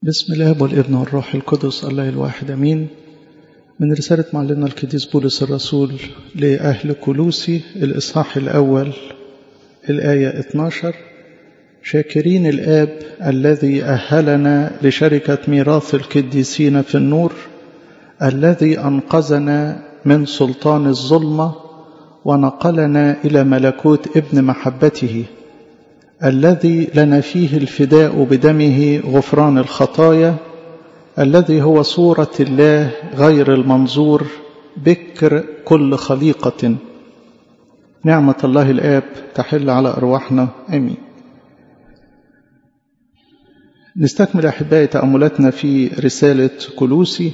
بسم الله والابن والروح القدس الله الواحد امين من رسالة معلمنا القديس بولس الرسول لأهل كلوسي الإصحاح الأول الآية 12 شاكرين الآب الذي أهلنا لشركة ميراث القديسين في النور الذي أنقذنا من سلطان الظلمة ونقلنا إلى ملكوت ابن محبته الذي لنا فيه الفداء بدمه غفران الخطايا الذي هو صورة الله غير المنظور بكر كل خليقة نعمة الله الآب تحل على أرواحنا آمين نستكمل أحبائي تأملاتنا في رسالة كلوسي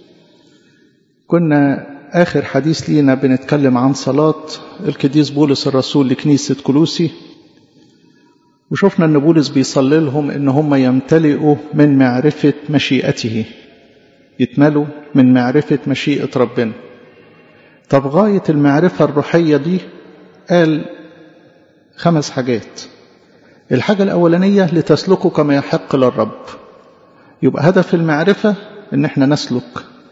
كنا آخر حديث لينا بنتكلم عن صلاة القديس بولس الرسول لكنيسة كلوسي وشفنا أن بولس بيصلي لهم أن هم يمتلئوا من معرفة مشيئته يتملوا من معرفة مشيئة ربنا طب غاية المعرفة الروحية دي قال خمس حاجات الحاجة الأولانية لتسلكوا كما يحق للرب يبقى هدف المعرفة ان احنا نسلك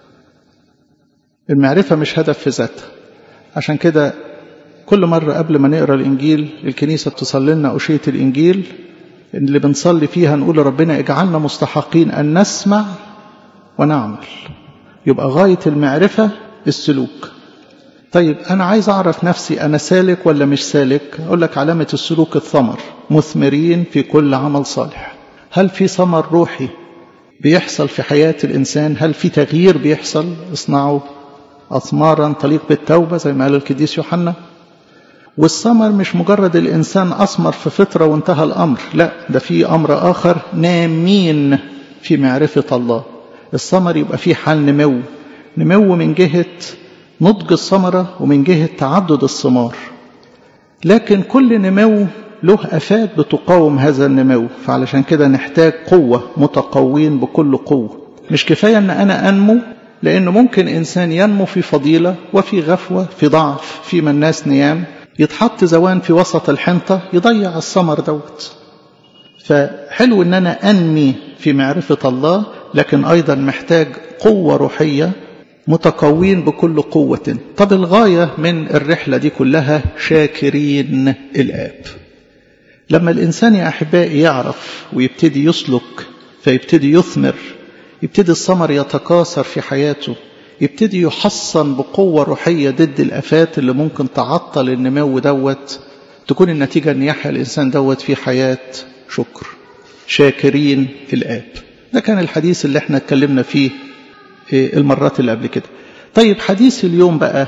المعرفة مش هدف في ذاتها عشان كده كل مرة قبل ما نقرأ الإنجيل الكنيسة تصلي لنا أشية الإنجيل اللي بنصلي فيها نقول ربنا اجعلنا مستحقين أن نسمع ونعمل يبقى غاية المعرفة السلوك طيب أنا عايز أعرف نفسي أنا سالك ولا مش سالك أقول لك علامة السلوك الثمر مثمرين في كل عمل صالح هل في ثمر روحي بيحصل في حياة الإنسان هل في تغيير بيحصل اصنعوا أثمارا تليق بالتوبة زي ما قال القديس يوحنا والثمر مش مجرد الإنسان أثمر في فطرة وانتهى الأمر لا ده في أمر آخر نامين في معرفة الله الثمر يبقى فيه حال نمو نمو من جهة نضج الثمرة ومن جهة تعدد الثمار لكن كل نمو له أفات بتقاوم هذا النمو فعلشان كده نحتاج قوة متقوين بكل قوة مش كفاية أن أنا أنمو لأنه ممكن إنسان ينمو في فضيلة وفي غفوة في ضعف في من الناس نيام يتحط زوان في وسط الحنطة يضيع الثمر دوت فحلو ان انا انمي في معرفة الله لكن ايضا محتاج قوة روحية متقوين بكل قوة طب الغاية من الرحلة دي كلها شاكرين الآب لما الإنسان يا أحبائي يعرف ويبتدي يسلك فيبتدي يثمر يبتدي الثمر يتكاثر في حياته يبتدي يحصن بقوة روحية ضد الأفات اللي ممكن تعطل النمو دوت تكون النتيجة أن يحيا الإنسان دوت في حياة شكر شاكرين الآب ده كان الحديث اللي احنا اتكلمنا فيه المرات اللي قبل كده طيب حديث اليوم بقى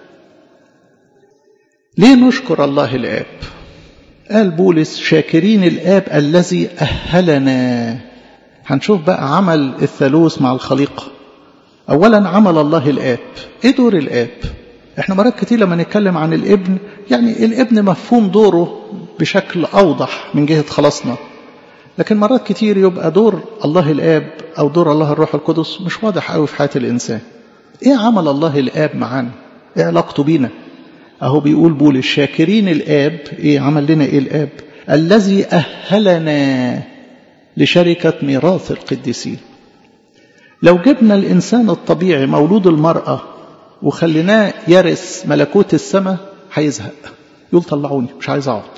ليه نشكر الله الآب قال بولس شاكرين الآب الذي أهلنا هنشوف بقى عمل الثالوث مع الخليقة أولا عمل الله الآب إيه دور الآب احنا مرات كتير لما نتكلم عن الابن يعني الابن مفهوم دوره بشكل أوضح من جهة خلاصنا لكن مرات كتير يبقى دور الله الآب أو دور الله الروح القدس مش واضح قوي في حياة الإنسان إيه عمل الله الآب معانا إيه علاقته بينا أهو بيقول بولس شاكرين الآب إيه عمل لنا إيه الآب الذي أهلنا لشركة ميراث القديسين لو جبنا الإنسان الطبيعي مولود المرأة وخليناه يرث ملكوت السماء هيزهق يقول طلعوني مش عايز أقعد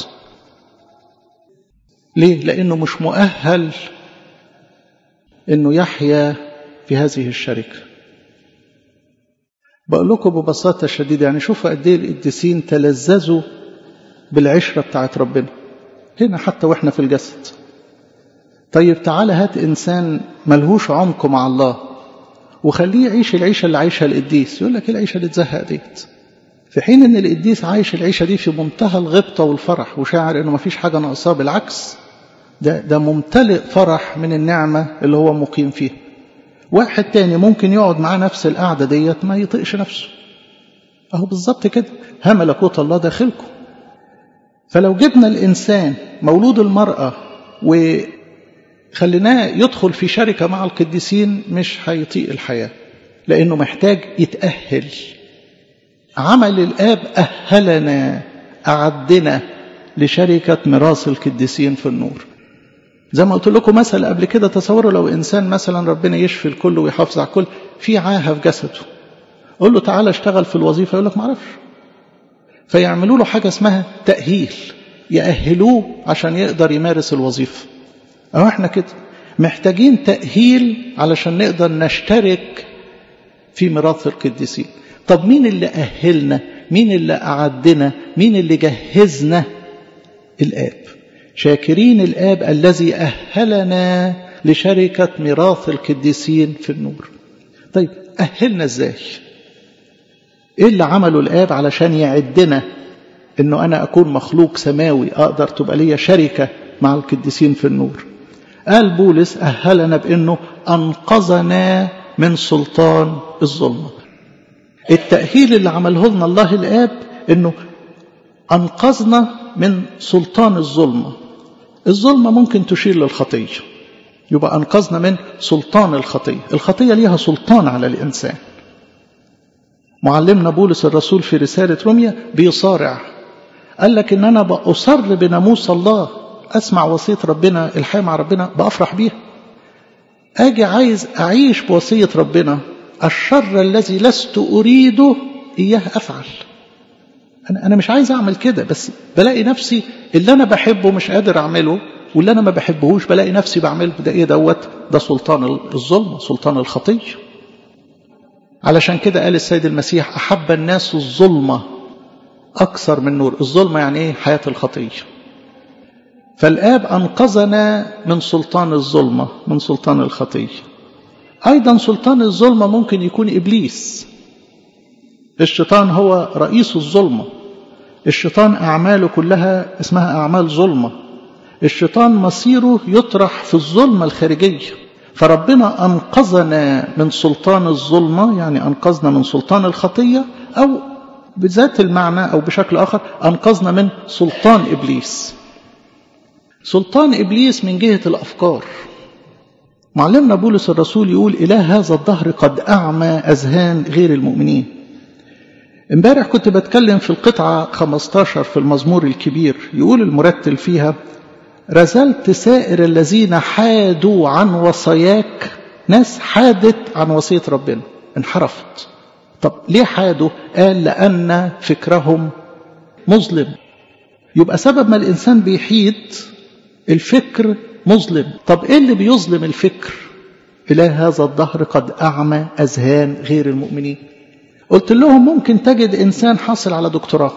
ليه؟ لأنه مش مؤهل أنه يحيا في هذه الشركة بقول لكم ببساطة شديدة يعني شوفوا قد ايه القديسين تلذذوا بالعشرة بتاعت ربنا هنا حتى واحنا في الجسد طيب تعالى هات إنسان ملهوش عمق مع الله وخليه يعيش العيشة اللي عايشها القديس يقول لك ايه العيشة اللي تزهق ديت في حين ان القديس عايش العيشة دي في منتهى الغبطة والفرح وشاعر انه مفيش حاجة ناقصاه بالعكس ده, ده ممتلئ فرح من النعمة اللي هو مقيم فيها واحد تاني ممكن يقعد معاه نفس القعدة ديت ما يطيقش نفسه اهو بالظبط كده ها ملكوت الله داخلكم فلو جبنا الإنسان مولود المرأة وخليناه يدخل في شركة مع القديسين مش هيطيق الحياة لأنه محتاج يتأهل عمل الآب أهلنا أعدنا لشركة ميراث القديسين في النور زي ما قلت لكم مثل قبل كده تصوروا لو إنسان مثلا ربنا يشفي الكل ويحافظ على الكل في عاهة في جسده قول له تعالى اشتغل في الوظيفة يقول لك معرفش فيعملوا له حاجة اسمها تأهيل يأهلوه عشان يقدر يمارس الوظيفة أو احنا كده محتاجين تأهيل علشان نقدر نشترك في ميراث القديسين طب مين اللي أهلنا مين اللي أعدنا مين اللي جهزنا الآب شاكرين الآب الذي أهلنا لشركة ميراث القديسين في النور طيب أهلنا إزاي إيه اللي عمله الآب علشان يعدنا إنه أنا أكون مخلوق سماوي أقدر تبقى لي شركة مع القديسين في النور قال بولس أهلنا بأنه أنقذنا من سلطان الظلمة التأهيل اللي عمله لنا الله الآب أنه أنقذنا من سلطان الظلمة الظلمة ممكن تشير للخطية يبقى أنقذنا من سلطان الخطية الخطية ليها سلطان على الإنسان معلمنا بولس الرسول في رسالة روميا بيصارع قال لك إن أنا بأصر بناموس الله أسمع وصية ربنا الحياة مع ربنا بأفرح بيها أجي عايز أعيش بوصية ربنا الشر الذي لست أريده إياه أفعل أنا أنا مش عايز أعمل كده بس بلاقي نفسي اللي أنا بحبه مش قادر أعمله واللي أنا ما بحبهوش بلاقي نفسي بعمله ده إيه دوت ده سلطان الظلم سلطان الخطية علشان كده قال السيد المسيح أحب الناس الظلمة أكثر من نور الظلمة يعني إيه حياة الخطية فالآب أنقذنا من سلطان الظلمة من سلطان الخطية أيضا سلطان الظلمة ممكن يكون إبليس الشيطان هو رئيس الظلمة الشيطان أعماله كلها اسمها أعمال ظلمة الشيطان مصيره يطرح في الظلمة الخارجية فربنا أنقذنا من سلطان الظلمة يعني أنقذنا من سلطان الخطية أو بذات المعنى أو بشكل آخر أنقذنا من سلطان إبليس سلطان إبليس من جهة الأفكار معلمنا بولس الرسول يقول إله هذا الظهر قد أعمى أذهان غير المؤمنين امبارح كنت بتكلم في القطعة 15 في المزمور الكبير يقول المرتل فيها رزلت سائر الذين حادوا عن وصاياك ناس حادت عن وصية ربنا انحرفت طب ليه حادوا قال لأن فكرهم مظلم يبقى سبب ما الإنسان بيحيد الفكر مظلم طب ايه اللي بيظلم الفكر إله هذا الظهر قد أعمى أذهان غير المؤمنين قلت لهم ممكن تجد إنسان حاصل على دكتوراه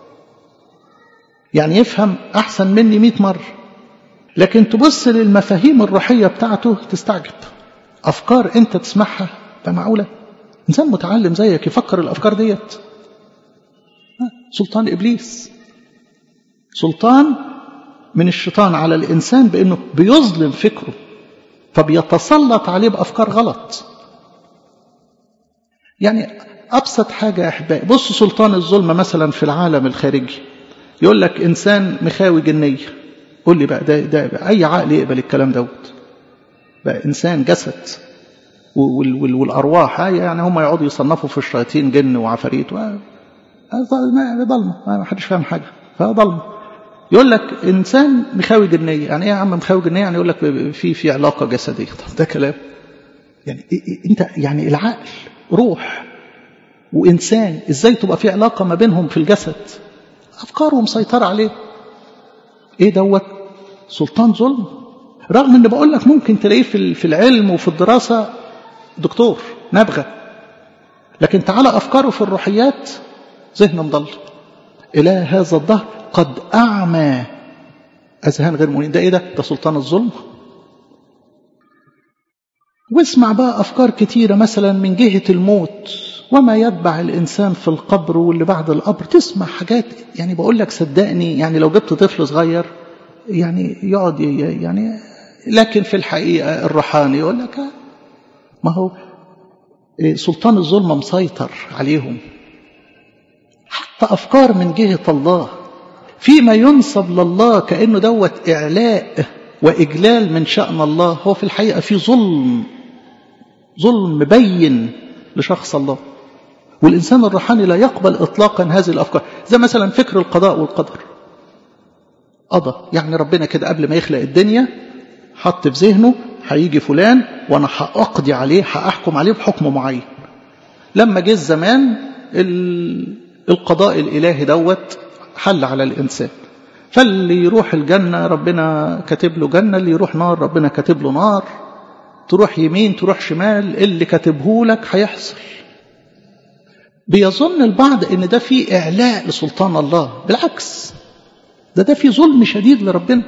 يعني يفهم أحسن مني مئة مرة لكن تبص للمفاهيم الروحية بتاعته تستعجب أفكار أنت تسمعها ده معقولة إنسان متعلم زيك يفكر الأفكار ديت سلطان إبليس سلطان من الشيطان على الإنسان بأنه بيظلم فكره فبيتسلط عليه بأفكار غلط يعني أبسط حاجة يا أحبائي بص سلطان الظلم مثلا في العالم الخارجي يقول لك إنسان مخاوي جنية قول لي بقى ده, ده بقى أي عقل يقبل الكلام دوت بقى إنسان جسد والأرواح يعني هم يقعدوا يصنفوا في الشياطين جن وعفاريت ضلمة ما حدش فاهم حاجة فضلمة يقول لك إنسان مخاوي جنية يعني إيه يا عم مخاوي جنية يعني يقول لك في في علاقة جسدية طب ده كلام يعني أنت يعني العقل روح وإنسان إزاي تبقى في علاقة ما بينهم في الجسد أفكاره مسيطرة عليه إيه دوت سلطان ظلم رغم ان بقول لك ممكن تلاقيه في في العلم وفي الدراسه دكتور نبغه لكن تعالى افكاره في الروحيات ذهنه مضل اله هذا الظهر قد اعمى اذهان غير مؤمنين ده ايه ده ده سلطان الظلم واسمع بقى افكار كتيره مثلا من جهه الموت وما يتبع الانسان في القبر واللي بعد القبر تسمع حاجات يعني بقول لك صدقني يعني لو جبت طفل صغير يعني يقعد يعني لكن في الحقيقة الروحاني يقول لك ما هو سلطان الظلم مسيطر عليهم حتى أفكار من جهة الله فيما ينسب لله كأنه دوت إعلاء وإجلال من شأن الله هو في الحقيقة في ظلم ظلم مبين لشخص الله والإنسان الروحاني لا يقبل إطلاقا هذه الأفكار زي مثلا فكر القضاء والقدر قضى يعني ربنا كده قبل ما يخلق الدنيا حط في ذهنه هيجي فلان وانا هاقضي عليه هاحكم عليه بحكم معين لما جه الزمان القضاء الالهي دوت حل على الانسان فاللي يروح الجنه ربنا كاتب له جنه اللي يروح نار ربنا كاتب له نار تروح يمين تروح شمال اللي كاتبه لك هيحصل بيظن البعض ان ده فيه اعلاء لسلطان الله بالعكس ده ده فيه ظلم شديد لربنا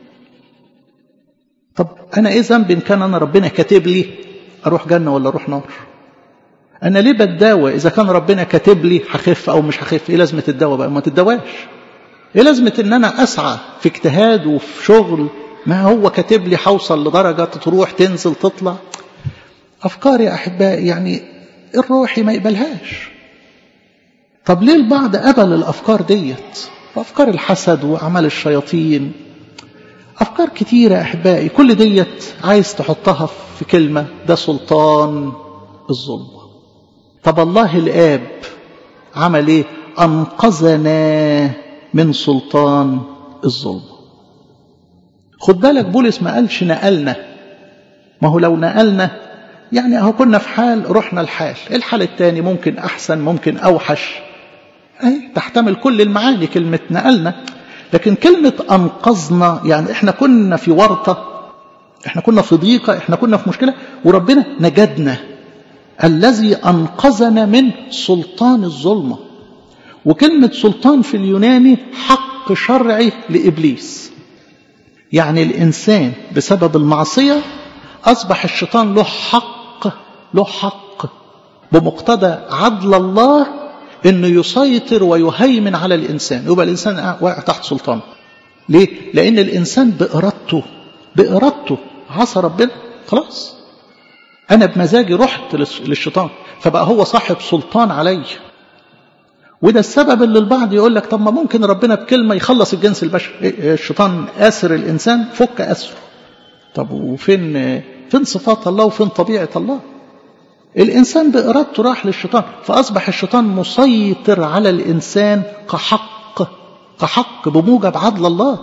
طب انا ايه ذنب ان كان انا ربنا كاتب لي اروح جنه ولا اروح نار انا ليه بتداوى اذا كان ربنا كاتب لي هخف او مش هخف ايه لازمه الدواء بقى ما تدواش ايه لازمه ان انا اسعى في اجتهاد وفي شغل ما هو كاتب لي هوصل لدرجه تروح تنزل تطلع افكار يا احبائي يعني الروحي ما يقبلهاش طب ليه البعض قبل الافكار ديت افكار الحسد واعمال الشياطين افكار كتيره يا احبائي كل ديت عايز تحطها في كلمه ده سلطان الظلم طب الله الاب عمل ايه انقذنا من سلطان الظلم خد بالك بولس ما قالش نقلنا ما هو لو نقلنا يعني اهو كنا في حال رحنا الحال الحال التاني ممكن احسن ممكن اوحش اهي تحتمل كل المعاني كلمة نقلنا لكن كلمة انقذنا يعني احنا كنا في ورطة احنا كنا في ضيقة احنا كنا في مشكلة وربنا نجدنا الذي انقذنا من سلطان الظلمة وكلمة سلطان في اليوناني حق شرعي لإبليس يعني الإنسان بسبب المعصية أصبح الشيطان له حق له حق بمقتضى عدل الله انه يسيطر ويهيمن على الانسان يبقى الانسان واقع تحت سلطانه ليه لان الانسان بارادته بارادته عصى ربنا خلاص انا بمزاجي رحت للشيطان فبقى هو صاحب سلطان علي وده السبب اللي البعض يقول لك طب ما ممكن ربنا بكلمه يخلص الجنس البشري الشيطان اسر الانسان فك اسره طب وفين فين صفات الله وفين طبيعه الله الإنسان بإرادته راح للشيطان فأصبح الشيطان مسيطر على الإنسان كحق كحق بموجب عدل الله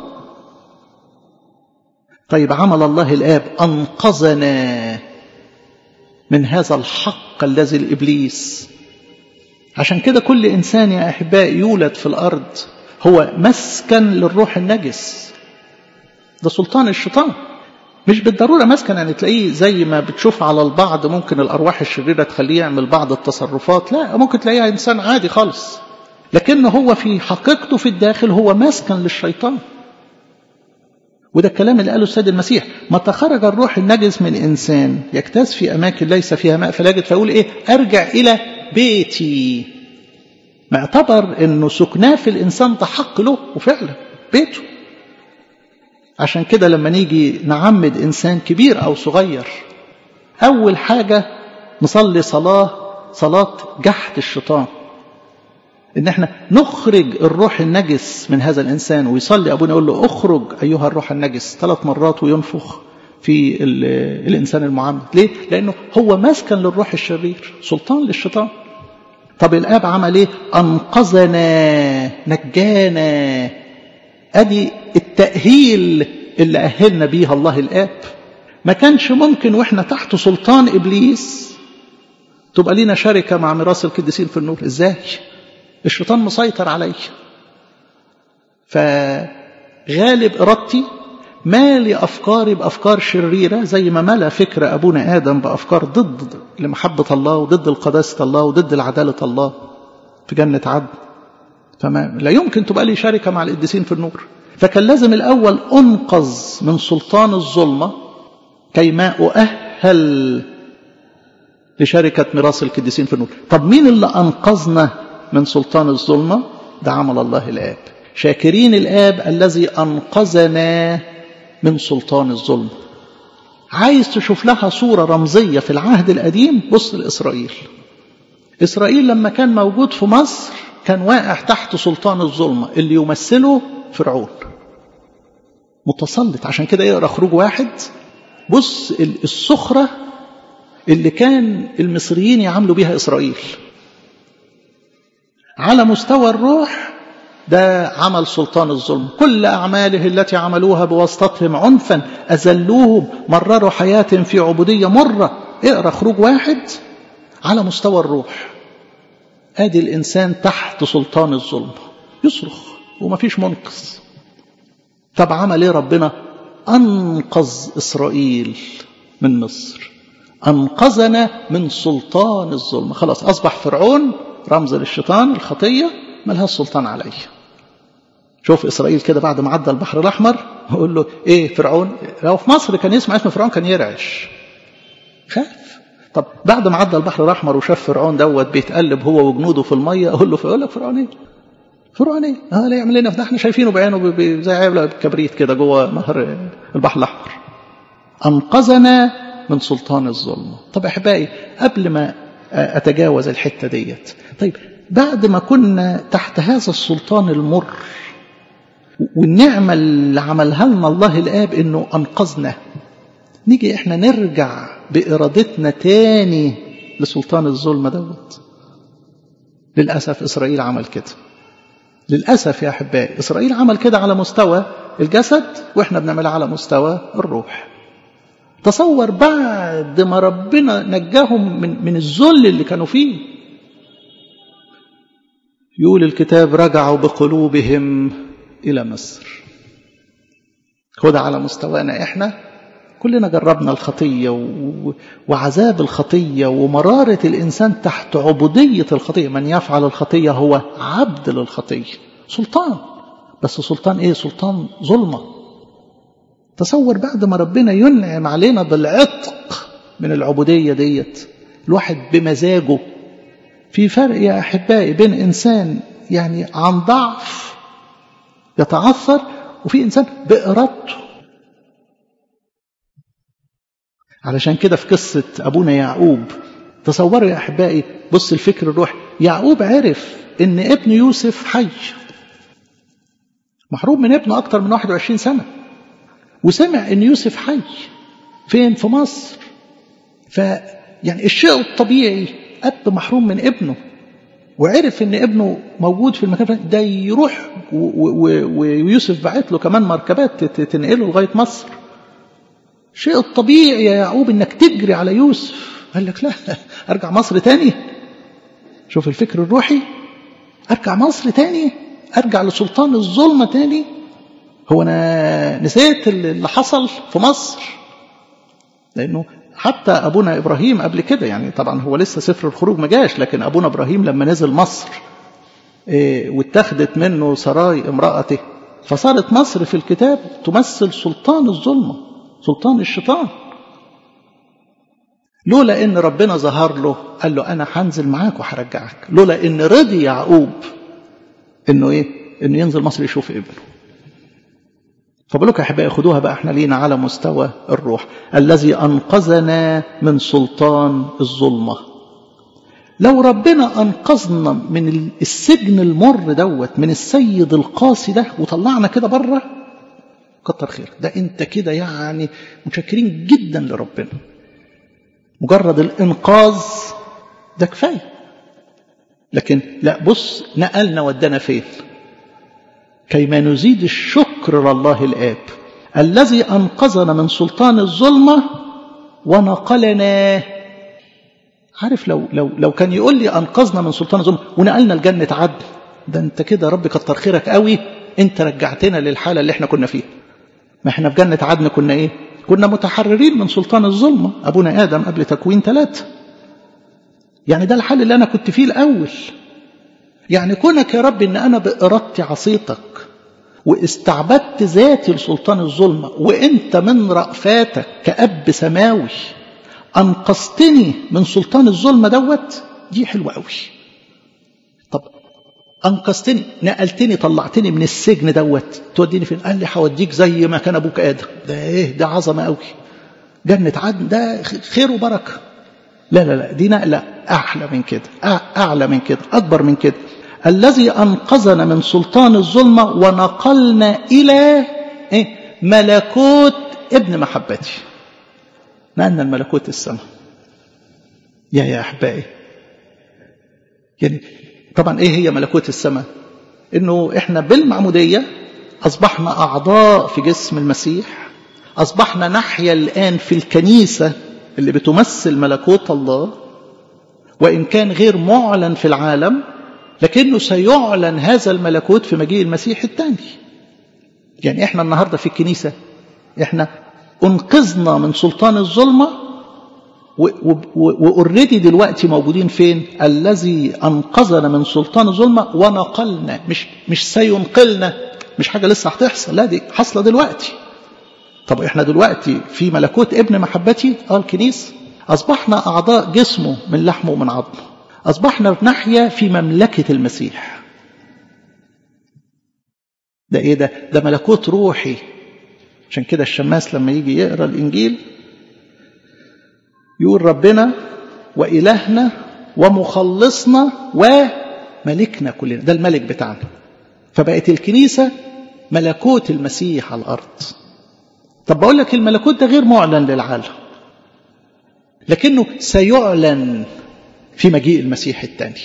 طيب عمل الله الآب أنقذنا من هذا الحق الذي الإبليس عشان كده كل إنسان يا أحباء يولد في الأرض هو مسكن للروح النجس ده سلطان الشيطان مش بالضرورة مسكن يعني تلاقيه زي ما بتشوف على البعض ممكن الأرواح الشريرة تخليه يعمل بعض التصرفات لا ممكن تلاقيه إنسان عادي خالص لكن هو في حقيقته في الداخل هو مسكن للشيطان وده الكلام اللي قاله السيد المسيح متى خرج الروح النجس من إنسان يجتاز في أماكن ليس فيها ماء فلا يجد فيقول إيه أرجع إلى بيتي معتبر أنه سكناه في الإنسان ده حق له وفعلا بيته عشان كده لما نيجي نعمد إنسان كبير أو صغير أول حاجة نصلي صلاة صلاة جحد الشيطان إن احنا نخرج الروح النجس من هذا الإنسان ويصلي أبونا يقول له اخرج أيها الروح النجس ثلاث مرات وينفخ في الإنسان المعمد ليه؟ لأنه هو مسكن للروح الشرير سلطان للشيطان طب الآب عمل إيه؟ أنقذنا نجانا ادي التأهيل اللي أهلنا بيها الله الآب ما كانش ممكن وإحنا تحت سلطان إبليس تبقى لينا شركة مع ميراث القديسين في النور إزاي الشيطان مسيطر علي فغالب إرادتي مالي أفكاري بأفكار شريرة زي ما ملا فكر أبونا آدم بأفكار ضد لمحبة الله وضد القداسة الله وضد العدالة الله في جنة عدن فما لا يمكن تبقى لي شركة مع القديسين في النور فكان لازم الأول أنقذ من سلطان الظلمة كيما أؤهل لشركة ميراث القديسين في النور طب مين اللي أنقذنا من سلطان الظلمة ده عمل الله الآب شاكرين الآب الذي أنقذنا من سلطان الظلم عايز تشوف لها صورة رمزية في العهد القديم بص لإسرائيل إسرائيل لما كان موجود في مصر كان واقع تحت سلطان الظلمة اللي يمثله فرعون متسلط عشان كده يقرأ خروج واحد بص السخرة اللي كان المصريين يعاملوا بها إسرائيل على مستوى الروح ده عمل سلطان الظلم كل أعماله التي عملوها بواسطتهم عنفا أذلوهم مرروا حياة في عبودية مرة اقرأ خروج واحد على مستوى الروح ادي الإنسان تحت سلطان الظلم يصرخ وما فيش منقذ طب عمل ايه ربنا أنقذ إسرائيل من مصر أنقذنا من سلطان الظلم خلاص أصبح فرعون رمز للشيطان الخطية ملهاش سلطان عليه شوف إسرائيل كده بعد ما عدى البحر الأحمر يقول له إيه فرعون لو في مصر كان يسمع اسم فرعون كان يرعش خاف طب بعد ما عدى البحر الأحمر وشاف فرعون دوت بيتقلب هو وجنوده في المية أقول له يقول لك فرعون إيه فرعون إيه اه لا يعمل لنا ده احنا شايفينه بعينه زي عيب كبريت كده جوه نهر البحر الأحمر أنقذنا من سلطان الظلم طب أحبائي قبل ما أتجاوز الحتة ديت طيب بعد ما كنا تحت هذا السلطان المر والنعمة اللي عملها لنا الله الآب إنه أنقذنا نيجي إحنا نرجع بإرادتنا تاني لسلطان الظلم دوت للأسف إسرائيل عمل كده للأسف يا أحبائي إسرائيل عمل كده على مستوى الجسد وإحنا بنعملها على مستوى الروح تصور بعد ما ربنا نجاهم من, من الذل اللي كانوا فيه يقول الكتاب رجعوا بقلوبهم إلى مصر خد على مستوانا إحنا كلنا جربنا الخطية و... وعذاب الخطية ومرارة الإنسان تحت عبودية الخطية من يفعل الخطية هو عبد للخطية سلطان بس سلطان إيه سلطان ظلمة تصور بعد ما ربنا ينعم علينا بالعتق من العبودية ديت الواحد بمزاجه في فرق يا أحبائي بين إنسان يعني عن ضعف يتعثر وفي إنسان بإرادته علشان كده في قصة أبونا يعقوب تصوروا يا أحبائي بص الفكر الروح يعقوب عرف إن ابن يوسف حي محروم من ابنه أكتر من 21 سنة وسمع إن يوسف حي فين في مصر فيعني الشيء الطبيعي أب محروم من ابنه وعرف ان ابنه موجود في المكان ده يروح ويوسف بعت له كمان مركبات تنقله لغايه مصر شيء الطبيعي يا يعقوب انك تجري على يوسف قال لك لا ارجع مصر تاني شوف الفكر الروحي ارجع مصر تاني ارجع لسلطان الظلمه تاني هو انا نسيت اللي حصل في مصر لانه حتى أبونا إبراهيم قبل كده يعني طبعا هو لسه سفر الخروج ما جاش لكن أبونا إبراهيم لما نزل مصر إيه واتخذت منه سراي امرأته فصارت مصر في الكتاب تمثل سلطان الظلمة سلطان الشيطان لولا ان ربنا ظهر له قال له انا هنزل معاك وهرجعك لولا ان رضي يعقوب انه ايه انه ينزل مصر يشوف ابنه فبقول لكم يا احبائي خدوها بقى احنا لينا على مستوى الروح الذي انقذنا من سلطان الظلمه لو ربنا انقذنا من السجن المر دوت من السيد القاسي ده وطلعنا كده بره كتر خير ده انت كده يعني متشكرين جدا لربنا مجرد الانقاذ ده كفايه لكن لا بص نقلنا ودانا فين كيما نزيد الشكر لله الآب الذي أنقذنا من سلطان الظلمة ونقلنا عارف لو لو لو كان يقول لي أنقذنا من سلطان الظلمة ونقلنا لجنة عدن ده أنت كده ربي كتر خيرك قوي أنت رجعتنا للحالة اللي احنا كنا فيها ما احنا في جنة عدن كنا إيه كنا متحررين من سلطان الظلمة أبونا آدم قبل تكوين ثلاثة يعني ده الحال اللي أنا كنت فيه الأول يعني كونك يا رب ان انا بارادتي عصيتك واستعبدت ذاتي لسلطان الظلمة وانت من رأفاتك كأب سماوي انقذتني من سلطان الظلمة دوت دي حلوة قوي طب انقذتني نقلتني طلعتني من السجن دوت توديني فين قال لي هوديك زي ما كان ابوك ادم ده ايه ده عظمه قوي جنه عدن ده خير وبركه لا لا لا دي نقله احلى من كده اعلى من كده اكبر من كده الذي انقذنا من سلطان الظلمه ونقلنا الى ايه ملكوت ابن محبتي نقلنا الملكوت السماء يا يا احبائي يعني طبعا ايه هي ملكوت السماء انه احنا بالمعمودية اصبحنا اعضاء في جسم المسيح اصبحنا نحيا الان في الكنيسة اللي بتمثل ملكوت الله وان كان غير معلن في العالم لكنه سيعلن هذا الملكوت في مجيء المسيح الثاني يعني احنا النهارده في الكنيسه احنا انقذنا من سلطان الظلمه واوريدي دلوقتي موجودين فين الذي انقذنا من سلطان الظلمه ونقلنا مش مش سينقلنا مش حاجه لسه هتحصل لا دي حاصله دلوقتي طب احنا دلوقتي في ملكوت ابن محبتي اه الكنيسه اصبحنا اعضاء جسمه من لحمه ومن عظمه اصبحنا نحيا في مملكه المسيح ده ايه ده ده ملكوت روحي عشان كده الشماس لما يجي يقرا الانجيل يقول ربنا والهنا ومخلصنا وملكنا كلنا ده الملك بتاعنا فبقت الكنيسه ملكوت المسيح على الارض طب بقول لك الملكوت ده غير معلن للعالم لكنه سيعلن في مجيء المسيح الثاني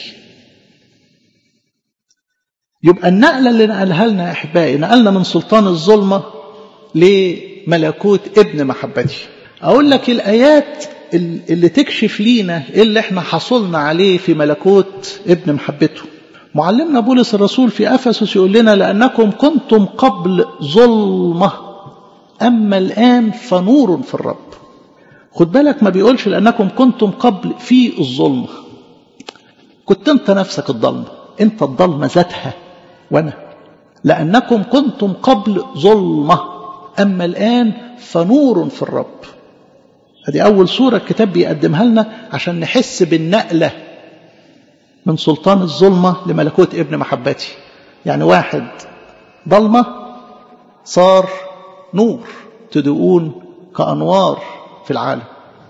يبقى النقلة اللي نقلها لنا يا أحبائي نقلنا من سلطان الظلمة لملكوت ابن محبتي أقول لك الآيات اللي تكشف لينا إيه اللي احنا حصلنا عليه في ملكوت ابن محبته معلمنا بولس الرسول في أفسس يقول لنا لأنكم كنتم قبل ظلمة أما الآن فنور في الرب خد بالك ما بيقولش لأنكم كنتم قبل في الظلمة كنت أنت نفسك الضلمة أنت الضلمة ذاتها وأنا لأنكم كنتم قبل ظلمة أما الآن فنور في الرب هذه أول صورة الكتاب بيقدمها لنا عشان نحس بالنقلة من سلطان الظلمة لملكوت ابن محبتي يعني واحد ضلمة صار نور تدؤون كأنوار في العالم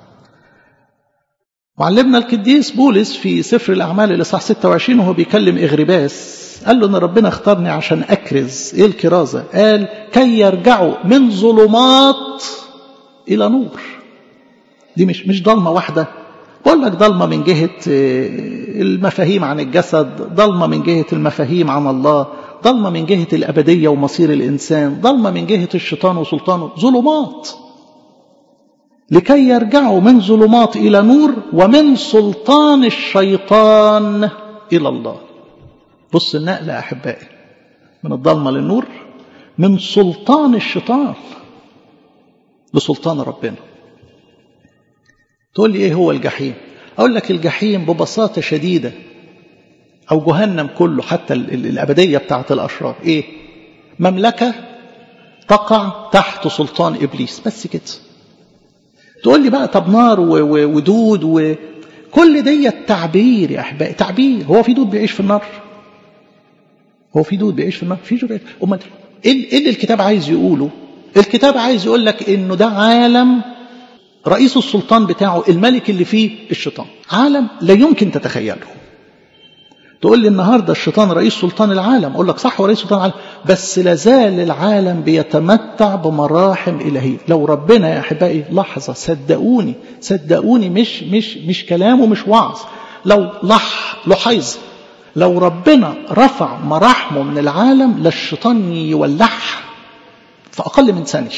معلمنا القديس بولس في سفر الأعمال الإصحاح 26 وهو بيكلم إغرباس قال له إن ربنا اختارني عشان أكرز إيه الكرازة قال كي يرجعوا من ظلمات إلى نور دي مش مش ضلمة واحدة بقول لك ضلمة من جهة المفاهيم عن الجسد ضلمة من جهة المفاهيم عن الله ضلمة من جهة الأبدية ومصير الإنسان ضلمة من جهة الشيطان وسلطانه ظلمات لكي يرجعوا من ظلمات إلى نور ومن سلطان الشيطان إلى الله بص النقلة يا أحبائي من الضلمة للنور من سلطان الشيطان لسلطان ربنا تقول لي إيه هو الجحيم أقول لك الجحيم ببساطة شديدة أو جهنم كله حتى الأبدية بتاعت الأشرار إيه مملكة تقع تحت سلطان إبليس بس كده تقول لي بقى طب نار ودود وكل دي تعبير يا احبائي تعبير هو في دود بيعيش في النار هو في دود بيعيش في النار في دود امال ايه اللي الكتاب عايز يقوله الكتاب عايز يقول لك انه ده عالم رئيس السلطان بتاعه الملك اللي فيه الشيطان عالم لا يمكن تتخيله تقول لي النهارده الشيطان رئيس سلطان العالم اقول لك صح هو رئيس سلطان العالم بس لازال العالم بيتمتع بمراحم الهيه لو ربنا يا احبائي لحظه صدقوني صدقوني مش مش مش كلام ومش وعظ لو لح لحيظ لو ربنا رفع مراحمه من العالم للشيطان يولعها في اقل من ثانيه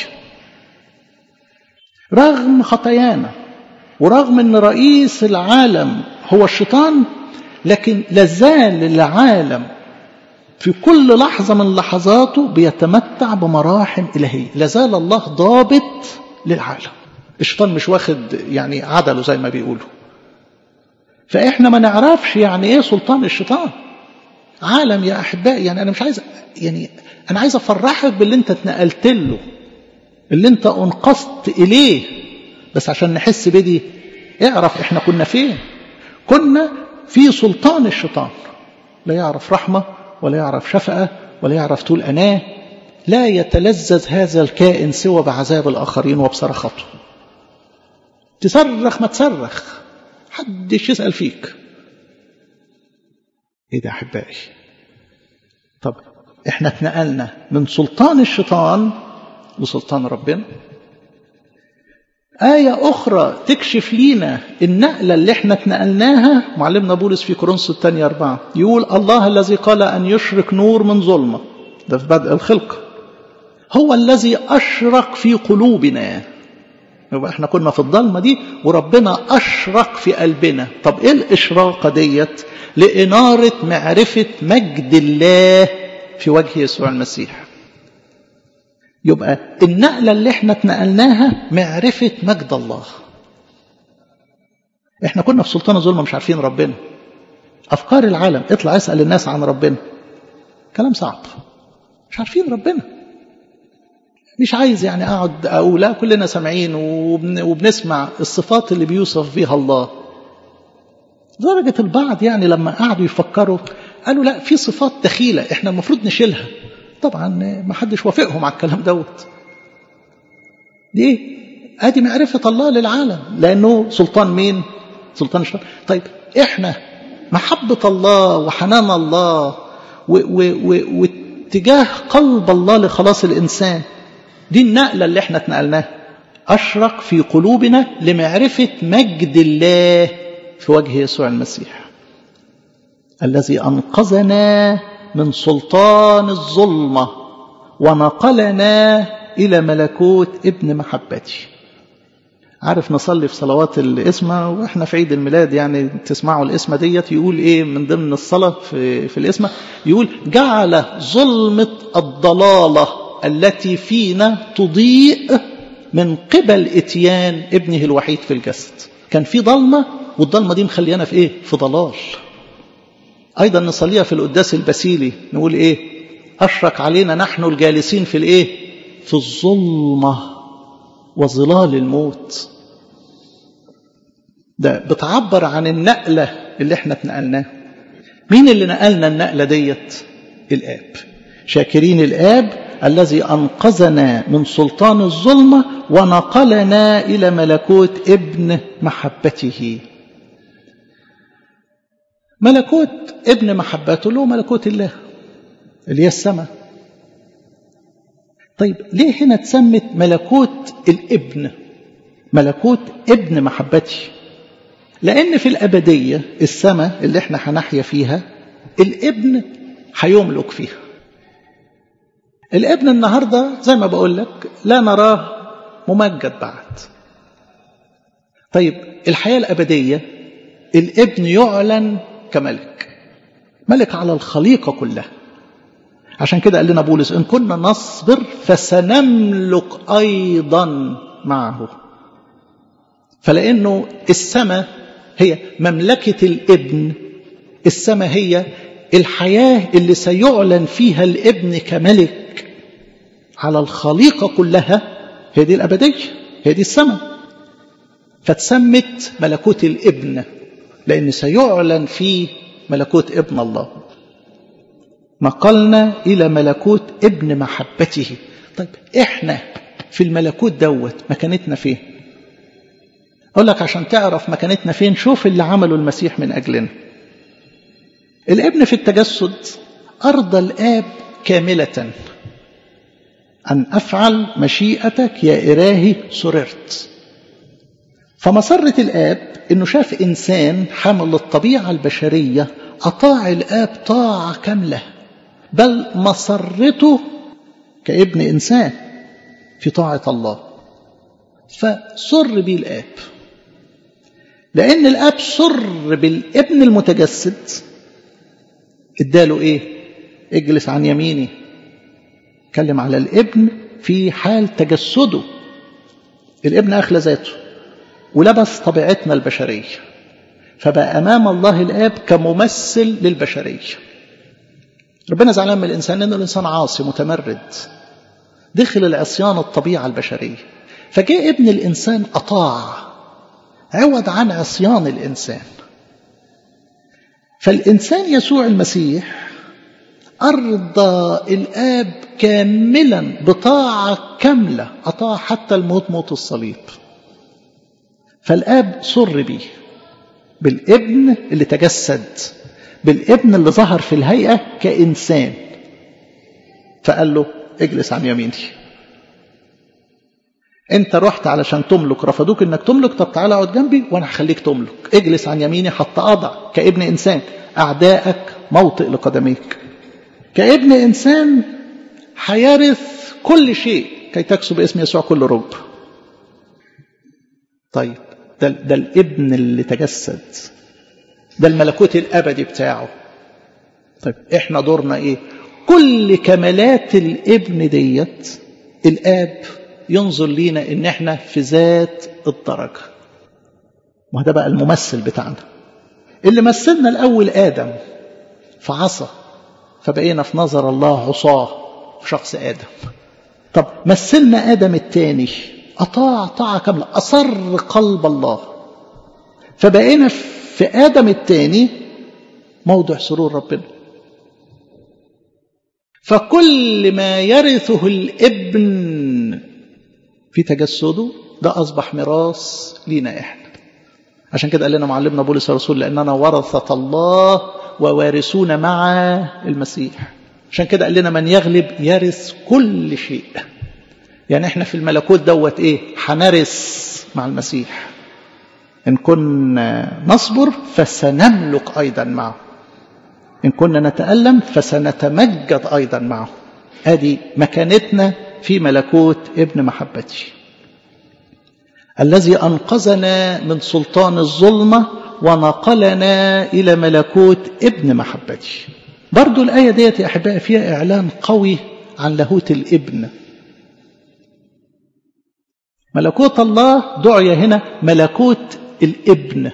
رغم خطايانا ورغم ان رئيس العالم هو الشيطان لكن لازال العالم في كل لحظة من لحظاته بيتمتع بمراحم إلهية لازال الله ضابط للعالم الشيطان مش واخد يعني عدله زي ما بيقولوا فإحنا ما نعرفش يعني إيه سلطان الشيطان عالم يا أحبائي يعني أنا مش عايز يعني أنا عايز أفرحك باللي أنت اتنقلت له اللي أنت أنقذت إليه بس عشان نحس بدي اعرف إحنا كنا فين كنا في سلطان الشيطان لا يعرف رحمة ولا يعرف شفقة ولا يعرف طول أناه لا يتلذذ هذا الكائن سوى بعذاب الآخرين وبصرخته تصرخ ما تصرخ حدش يسأل فيك ايه ده احبائي طب احنا اتنقلنا من سلطان الشيطان لسلطان ربنا آية أخرى تكشف لينا النقلة اللي احنا اتنقلناها معلمنا بولس في كورنثوس الثانية أربعة يقول الله الذي قال أن يشرك نور من ظلمة ده في بدء الخلق هو الذي أشرق في قلوبنا يبقى احنا كنا في الضلمة دي وربنا أشرق في قلبنا طب ايه الإشراقة ديت لإنارة معرفة مجد الله في وجه يسوع المسيح يبقى النقلة اللي احنا اتنقلناها معرفة مجد الله احنا كنا في سلطان الظلمة مش عارفين ربنا أفكار العالم اطلع اسأل الناس عن ربنا كلام صعب مش عارفين ربنا مش عايز يعني اقعد اقول لا كلنا سامعين وبن وبنسمع الصفات اللي بيوصف بيها الله درجة البعض يعني لما قعدوا يفكروا قالوا لا في صفات دخيلة احنا المفروض نشيلها طبعا ما حدش وافقهم على الكلام دوت ليه ادي معرفة الله للعالم لانه سلطان مين سلطان الشر طيب احنا محبة الله وحنان الله واتجاه قلب الله لخلاص الانسان دي النقلة اللي احنا اتنقلناها أشرق في قلوبنا لمعرفة مجد الله في وجه يسوع المسيح الذي أنقذنا من سلطان الظلمة ونقلنا إلى ملكوت ابن محبتي عارف نصلي في صلوات الاسمة واحنا في عيد الميلاد يعني تسمعوا الاسمة ديت يقول ايه من ضمن الصلاة في, في الاسمة يقول جعل ظلمة الضلالة التي فينا تضيء من قبل اتيان ابنه الوحيد في الجسد كان في ضلمة والضلمة دي مخليانا في ايه في ضلال ايضا نصليها في القداس البسيلي نقول ايه اشرق علينا نحن الجالسين في الايه في الظلمة وظلال الموت ده بتعبر عن النقلة اللي احنا اتنقلناها مين اللي نقلنا النقلة ديت الآب شاكرين الآب الذي أنقذنا من سلطان الظلمة ونقلنا إلى ملكوت ابن محبته ملكوت ابن محبته اللي هو ملكوت الله اللي هي السماء طيب ليه هنا تسمت ملكوت الابن ملكوت ابن محبتي لأن في الأبدية السماء اللي احنا هنحيا فيها الابن هيملك فيها الابن النهاردة زي ما بقول لك لا نراه ممجد بعد طيب الحياة الأبدية الابن يعلن كملك ملك على الخليقة كلها عشان كده قال لنا بولس إن كنا نصبر فسنملك أيضا معه فلأنه السماء هي مملكة الابن السماء هي الحياة اللي سيعلن فيها الابن كملك على الخليقة كلها هي دي الأبدية هي دي السماء فتسمت ملكوت الابن لأن سيعلن فيه ملكوت ابن الله نقلنا إلى ملكوت ابن محبته طيب إحنا في الملكوت دوت مكانتنا فين أقول لك عشان تعرف مكانتنا فين شوف اللي عمله المسيح من أجلنا الابن في التجسد أرضى الآب كاملة أن أفعل مشيئتك يا إلهي سررت فمسرة الآب أنه شاف إنسان حمل الطبيعة البشرية أطاع الآب طاعة كاملة بل مسرته كابن إنسان في طاعة الله فسر بي الآب لأن الآب سر بالابن المتجسد اداله ايه اجلس عن يميني اتكلم على الابن في حال تجسده الابن اخلى ذاته ولبس طبيعتنا البشريه فبقى امام الله الاب كممثل للبشريه ربنا زعلان من الانسان لانه الانسان عاصي متمرد دخل العصيان الطبيعه البشريه فجاء ابن الانسان اطاع عوض عن عصيان الانسان فالإنسان يسوع المسيح أرضى الآب كاملا بطاعة كاملة أطاع حتى الموت موت الصليب فالآب سر بيه بالابن اللي تجسد بالابن اللي ظهر في الهيئة كإنسان فقال له اجلس عن يميني انت رحت علشان تملك رفضوك انك تملك طب تعالى اقعد جنبي وانا هخليك تملك اجلس عن يميني حتى اضع كابن انسان اعدائك موطئ لقدميك كابن انسان هيرث كل شيء كي تكسب اسم يسوع كل رب طيب ده, ده الابن اللي تجسد ده الملكوت الابدي بتاعه طيب احنا دورنا ايه كل كمالات الابن ديت الاب ينظر لينا ان احنا في ذات الدرجه ما ده بقى الممثل بتاعنا اللي مثلنا الاول ادم فعصى فبقينا في نظر الله عصاه في شخص ادم طب مثلنا ادم الثاني اطاع طاعه كامله اصر قلب الله فبقينا في ادم الثاني موضع سرور ربنا فكل ما يرثه الابن في تجسده ده أصبح ميراث لينا إحنا عشان كده قال لنا معلمنا بولس الرسول لأننا ورثة الله ووارثون مع المسيح عشان كده قال لنا من يغلب يرث كل شيء يعني احنا في الملكوت دوت ايه حنرث مع المسيح إن كنا نصبر فسنملك أيضا معه إن كنا نتألم فسنتمجد أيضا معه هذه مكانتنا في ملكوت ابن محبتي الذي أنقذنا من سلطان الظلمة ونقلنا إلى ملكوت ابن محبتي برضو الآية ديت يا أحبائي فيها إعلان قوي عن لاهوت الابن ملكوت الله دعي هنا ملكوت الابن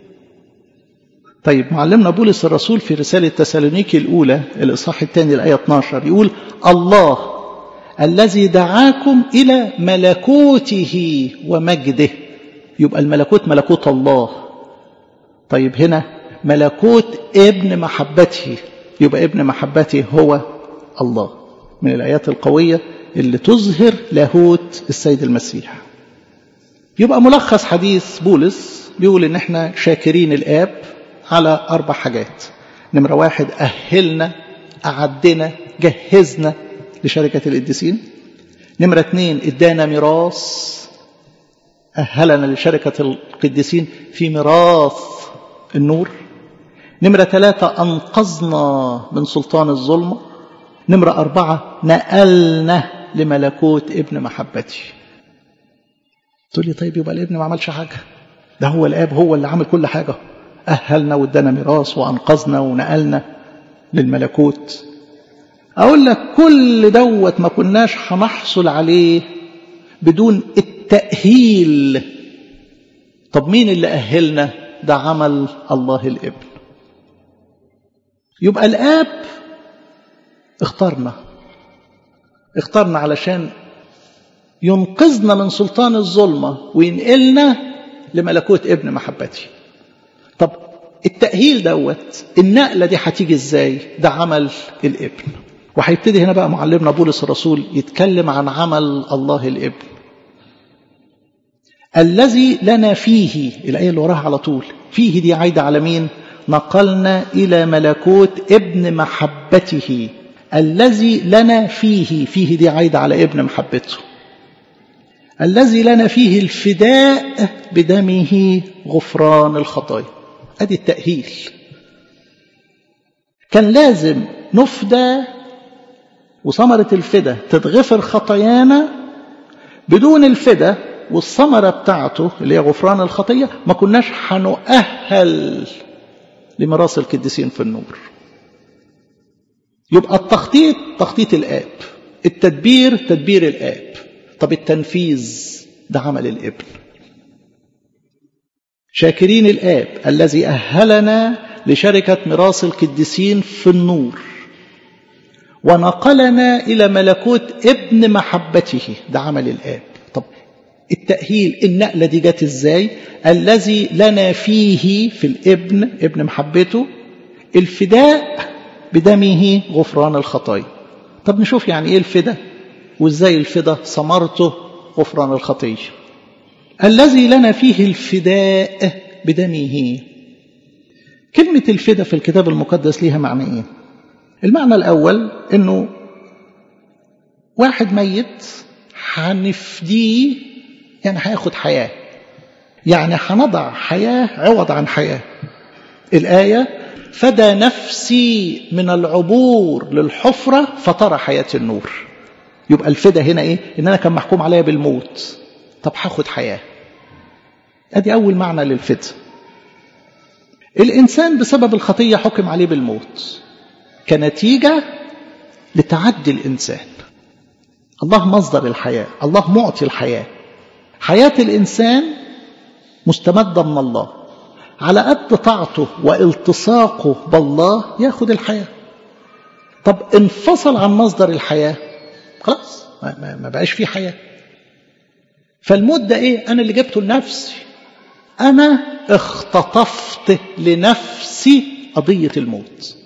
طيب معلمنا بولس الرسول في رسالة تسالونيكي الأولى الإصحاح الثاني الآية 12 يقول الله الذي دعاكم إلى ملكوته ومجده يبقى الملكوت ملكوت الله طيب هنا ملكوت ابن محبته يبقى ابن محبته هو الله من الآيات القوية اللي تظهر لاهوت السيد المسيح يبقى ملخص حديث بولس بيقول ان احنا شاكرين الاب على اربع حاجات نمرة واحد اهلنا اعدنا جهزنا لشركة القديسين نمرة اثنين ادانا ميراث أهلنا لشركة القديسين في ميراث النور نمرة ثلاثة أنقذنا من سلطان الظلمة نمرة أربعة نقلنا لملكوت ابن محبتي تقول لي طيب يبقى الابن ما عملش حاجة ده هو الآب هو اللي عمل كل حاجة أهلنا وادانا ميراث وأنقذنا ونقلنا للملكوت أقول لك كل دوت ما كناش هنحصل عليه بدون التأهيل طب مين اللي أهلنا ده عمل الله الابن يبقى الآب اختارنا اختارنا علشان ينقذنا من سلطان الظلمة وينقلنا لملكوت ابن محبتي طب التأهيل دوت النقلة دي هتيجي ازاي ده عمل الابن وهيبتدي هنا بقى معلمنا بولس الرسول يتكلم عن عمل الله الابن الذي لنا فيه الآية اللي وراها على طول فيه دي عايدة على مين نقلنا إلى ملكوت ابن محبته الذي لنا فيه فيه دي عايدة على ابن محبته الذي لنا فيه الفداء بدمه غفران الخطايا ادي التأهيل كان لازم نفدى وثمرة الفدا تتغفر خطايانا بدون الفدا والثمرة بتاعته اللي هي غفران الخطية ما كناش هنؤهل لميراث القديسين في النور يبقى التخطيط تخطيط الآب التدبير تدبير الآب طب التنفيذ ده عمل الابن شاكرين الآب الذي أهلنا لشركة ميراث القديسين في النور ونقلنا إلى ملكوت ابن محبته ده عمل الآب طب التأهيل النقلة دي جت ازاي الذي لنا فيه في الابن ابن محبته الفداء بدمه غفران الخطايا طب نشوف يعني ايه الفداء وازاي الفداء ثمرته غفران الخطيه الذي لنا فيه الفداء بدمه كلمة الفداء في الكتاب المقدس ليها معنى ايه المعنى الاول انه واحد ميت هنفديه يعني هياخد حياة يعني هنضع حياة عوض عن حياة الآية فدى نفسي من العبور للحفرة فترى حياة النور يبقى الفدا هنا ايه ان انا كان محكوم عليا بالموت طب هاخد حياة ادي اول معنى للفدا الانسان بسبب الخطية حكم عليه بالموت كنتيجة لتعدي الانسان الله مصدر الحياة الله معطي الحياة حياة الانسان مستمدة من الله على قد طاعته والتصاقه بالله ياخد الحياة طب انفصل عن مصدر الحياة خلاص ما, ما بقاش فيه حياة فالموت ده ايه انا اللي جبته لنفسي انا اختطفت لنفسي قضية الموت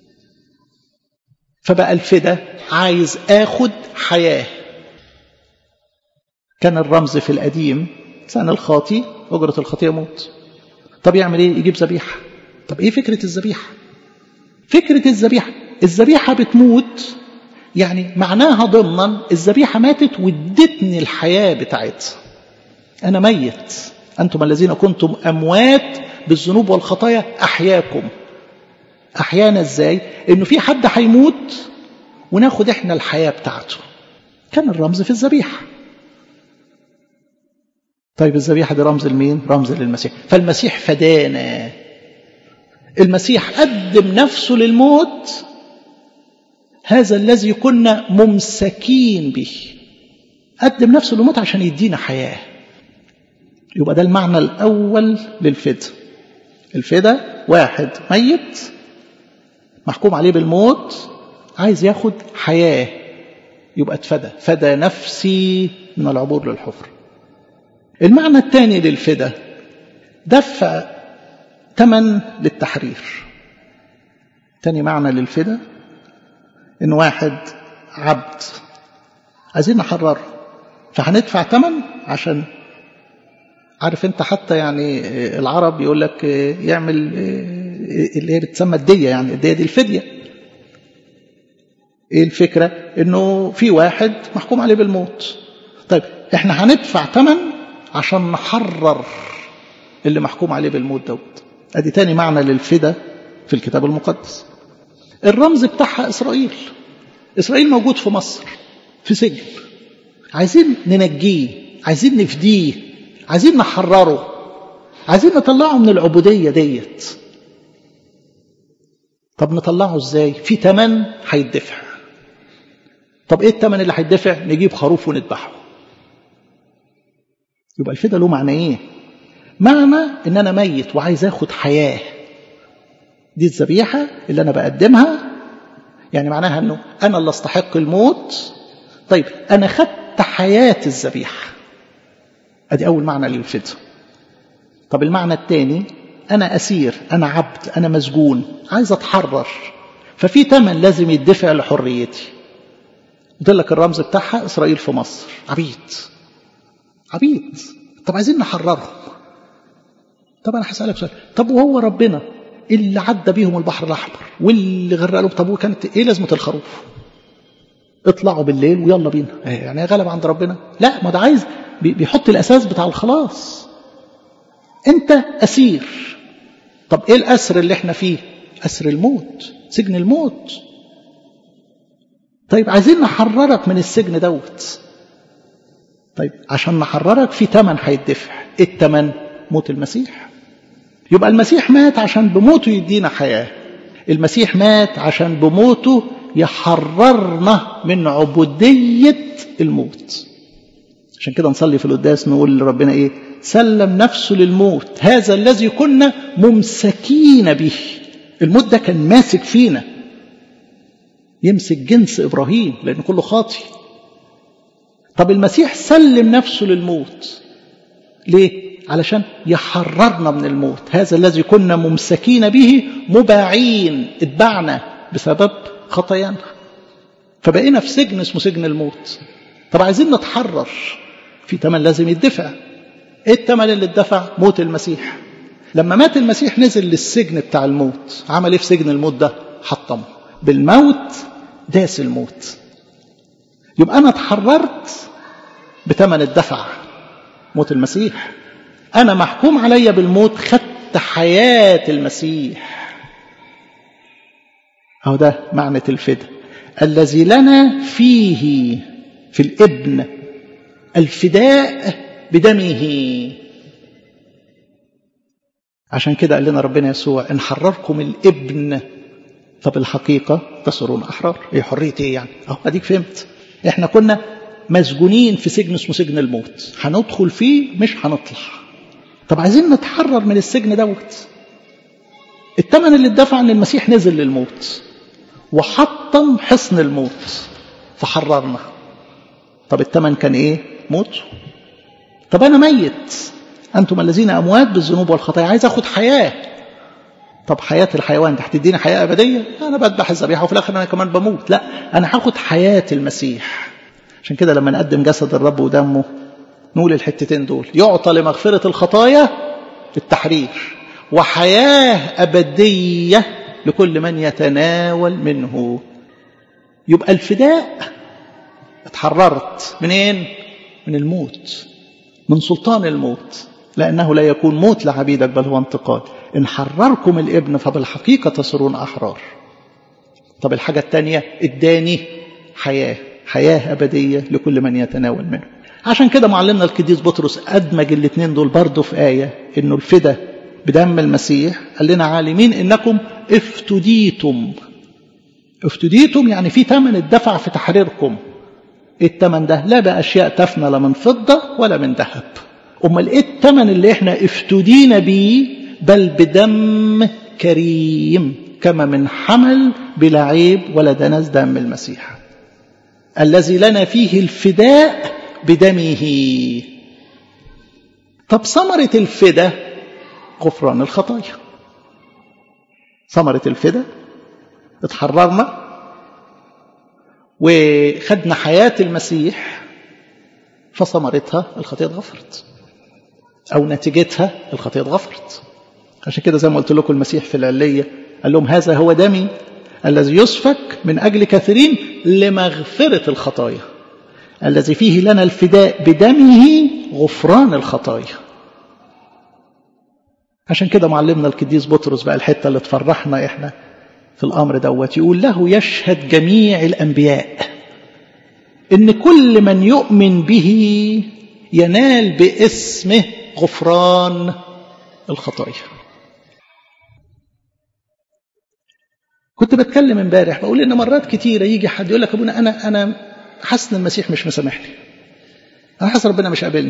فبقى الفدا عايز اخد حياة كان الرمز في القديم سنة الخاطي أجرة الخطية موت طب يعمل ايه يجيب ذبيحة طب ايه فكرة الذبيحة فكرة الذبيحة الذبيحة بتموت يعني معناها ضمنا الذبيحة ماتت وادتني الحياة بتاعتها أنا ميت أنتم الذين كنتم أموات بالذنوب والخطايا أحياكم أحيانا إزاي إنه في حد هيموت وناخد إحنا الحياة بتاعته كان الرمز في الذبيحة طيب الذبيحة دي رمز لمين رمز للمسيح فالمسيح فدانا المسيح قدم نفسه للموت هذا الذي كنا ممسكين به قدم نفسه للموت عشان يدينا حياة يبقى ده المعنى الأول للفدا الفدا واحد ميت محكوم عليه بالموت عايز ياخد حياة يبقى اتفدى فدى نفسي من العبور للحفر المعنى الثاني للفدا دفع ثمن للتحرير تاني معنى للفدا ان واحد عبد عايزين نحرره فهندفع ثمن عشان عارف انت حتى يعني العرب يقول لك يعمل اللي هي بتسمى الدية يعني الدية دي الفدية ايه الفكرة انه في واحد محكوم عليه بالموت طيب احنا هندفع ثمن عشان نحرر اللي محكوم عليه بالموت دوت ادي تاني معنى للفدا في الكتاب المقدس الرمز بتاعها اسرائيل اسرائيل موجود في مصر في سجن عايزين ننجيه عايزين نفديه عايزين نحرره عايزين نطلعه من العبودية ديت طب نطلعه ازاي في تمن هيدفع طب ايه التمن اللي هيدفع نجيب خروف ونذبحه يبقى الفدا له معنى ايه معنى ان انا ميت وعايز اخد حياه دي الذبيحه اللي انا بقدمها يعني معناها انه انا اللي استحق الموت طيب انا خدت حياه الذبيحه ادي اول معنى للفدا طب المعنى الثاني انا اسير انا عبد انا مسجون عايز اتحرر ففي ثمن لازم يدفع لحريتي قلت لك الرمز بتاعها اسرائيل في مصر عبيد عبيد طب عايزين نحررهم طب انا هسالك سؤال طب وهو ربنا اللي عدى بيهم البحر الاحمر واللي غرق لهم طب وكانت ايه لازمه الخروف اطلعوا بالليل ويلا بينا يعني غلب عند ربنا لا ما ده عايز بيحط الاساس بتاع الخلاص انت اسير طب ايه الاسر اللي احنا فيه اسر الموت سجن الموت طيب عايزين نحررك من السجن دوت طيب عشان نحررك في ثمن هيدفع ايه الثمن موت المسيح يبقى المسيح مات عشان بموته يدينا حياه المسيح مات عشان بموته يحررنا من عبوديه الموت عشان كده نصلي في القداس نقول لربنا ايه سلم نفسه للموت هذا الذي كنا ممسكين به الموت ده كان ماسك فينا يمسك جنس ابراهيم لان كله خاطي طب المسيح سلم نفسه للموت ليه علشان يحررنا من الموت هذا الذي كنا ممسكين به مباعين اتبعنا بسبب خطايانا فبقينا في سجن اسمه سجن الموت طب عايزين نتحرر في ثمن لازم يدفع ايه الثمن اللي اتدفع موت المسيح لما مات المسيح نزل للسجن بتاع الموت عمل ايه في سجن الموت ده حطمه بالموت داس الموت يبقى انا اتحررت بثمن الدفع موت المسيح أنا محكوم علي بالموت خدت حياة المسيح أو ده معنى الفداء الذي لنا فيه في الابن الفداء بدمه عشان كده قال لنا ربنا يسوع إن حرركم الابن فبالحقيقة تصيرون أحرار إيه حرية إيه يعني أهو أديك فهمت إحنا كنا مسجونين في سجن اسمه سجن الموت هندخل فيه مش هنطلع طب عايزين نتحرر من السجن دوت الثمن اللي اتدفع ان المسيح نزل للموت وحطم حصن الموت فحررنا طب الثمن كان ايه موت طب انا ميت انتم الذين اموات بالذنوب والخطايا عايز اخد حياه طب حياه الحيوان ده هتديني حياه ابديه انا بذبح الذبيحه وفي الاخر انا كمان بموت لا انا هاخد حياه المسيح عشان كده لما نقدم جسد الرب ودمه نقول الحتتين دول يعطى لمغفره الخطايا التحرير وحياه ابديه لكل من يتناول منه يبقى الفداء اتحررت منين من الموت من سلطان الموت لأنه لا يكون موت لعبيدك بل هو انتقال إن حرركم الابن فبالحقيقة تصيرون أحرار طب الحاجة الثانية اداني حياة حياة أبدية لكل من يتناول منه عشان كده معلمنا القديس بطرس أدمج الاثنين دول برضه في آية إنه الفدا بدم المسيح قال لنا عالمين إنكم افتديتم افتديتم يعني في ثمن الدفع في تحريركم ايه الثمن ده لا بأشياء تفنى لا من فضة ولا من ذهب أمال ايه الثمن اللي احنا افتدينا بيه بل بدم كريم كما من حمل بلا عيب ولا دنس دم المسيح الذي لنا فيه الفداء بدمه طب ثمرة الفداء غفران الخطايا ثمرة الفداء اتحررنا وخدنا حياة المسيح فثمرتها الخطية اتغفرت أو نتيجتها الخطية اتغفرت عشان كده زي ما قلت لكم المسيح في العلية قال لهم هذا هو دمي الذي يسفك من أجل كثيرين لمغفرة الخطايا الذي فيه لنا الفداء بدمه غفران الخطايا عشان كده معلمنا القديس بطرس بقى الحتة اللي تفرحنا احنا في الأمر دوت يقول له يشهد جميع الأنبياء إن كل من يؤمن به ينال باسمه غفران الخطايا كنت بتكلم امبارح بقول ان مرات كتيره يجي حد يقول لك ابونا انا انا حاسس ان المسيح مش مسامحني انا حاسس ربنا مش قابلني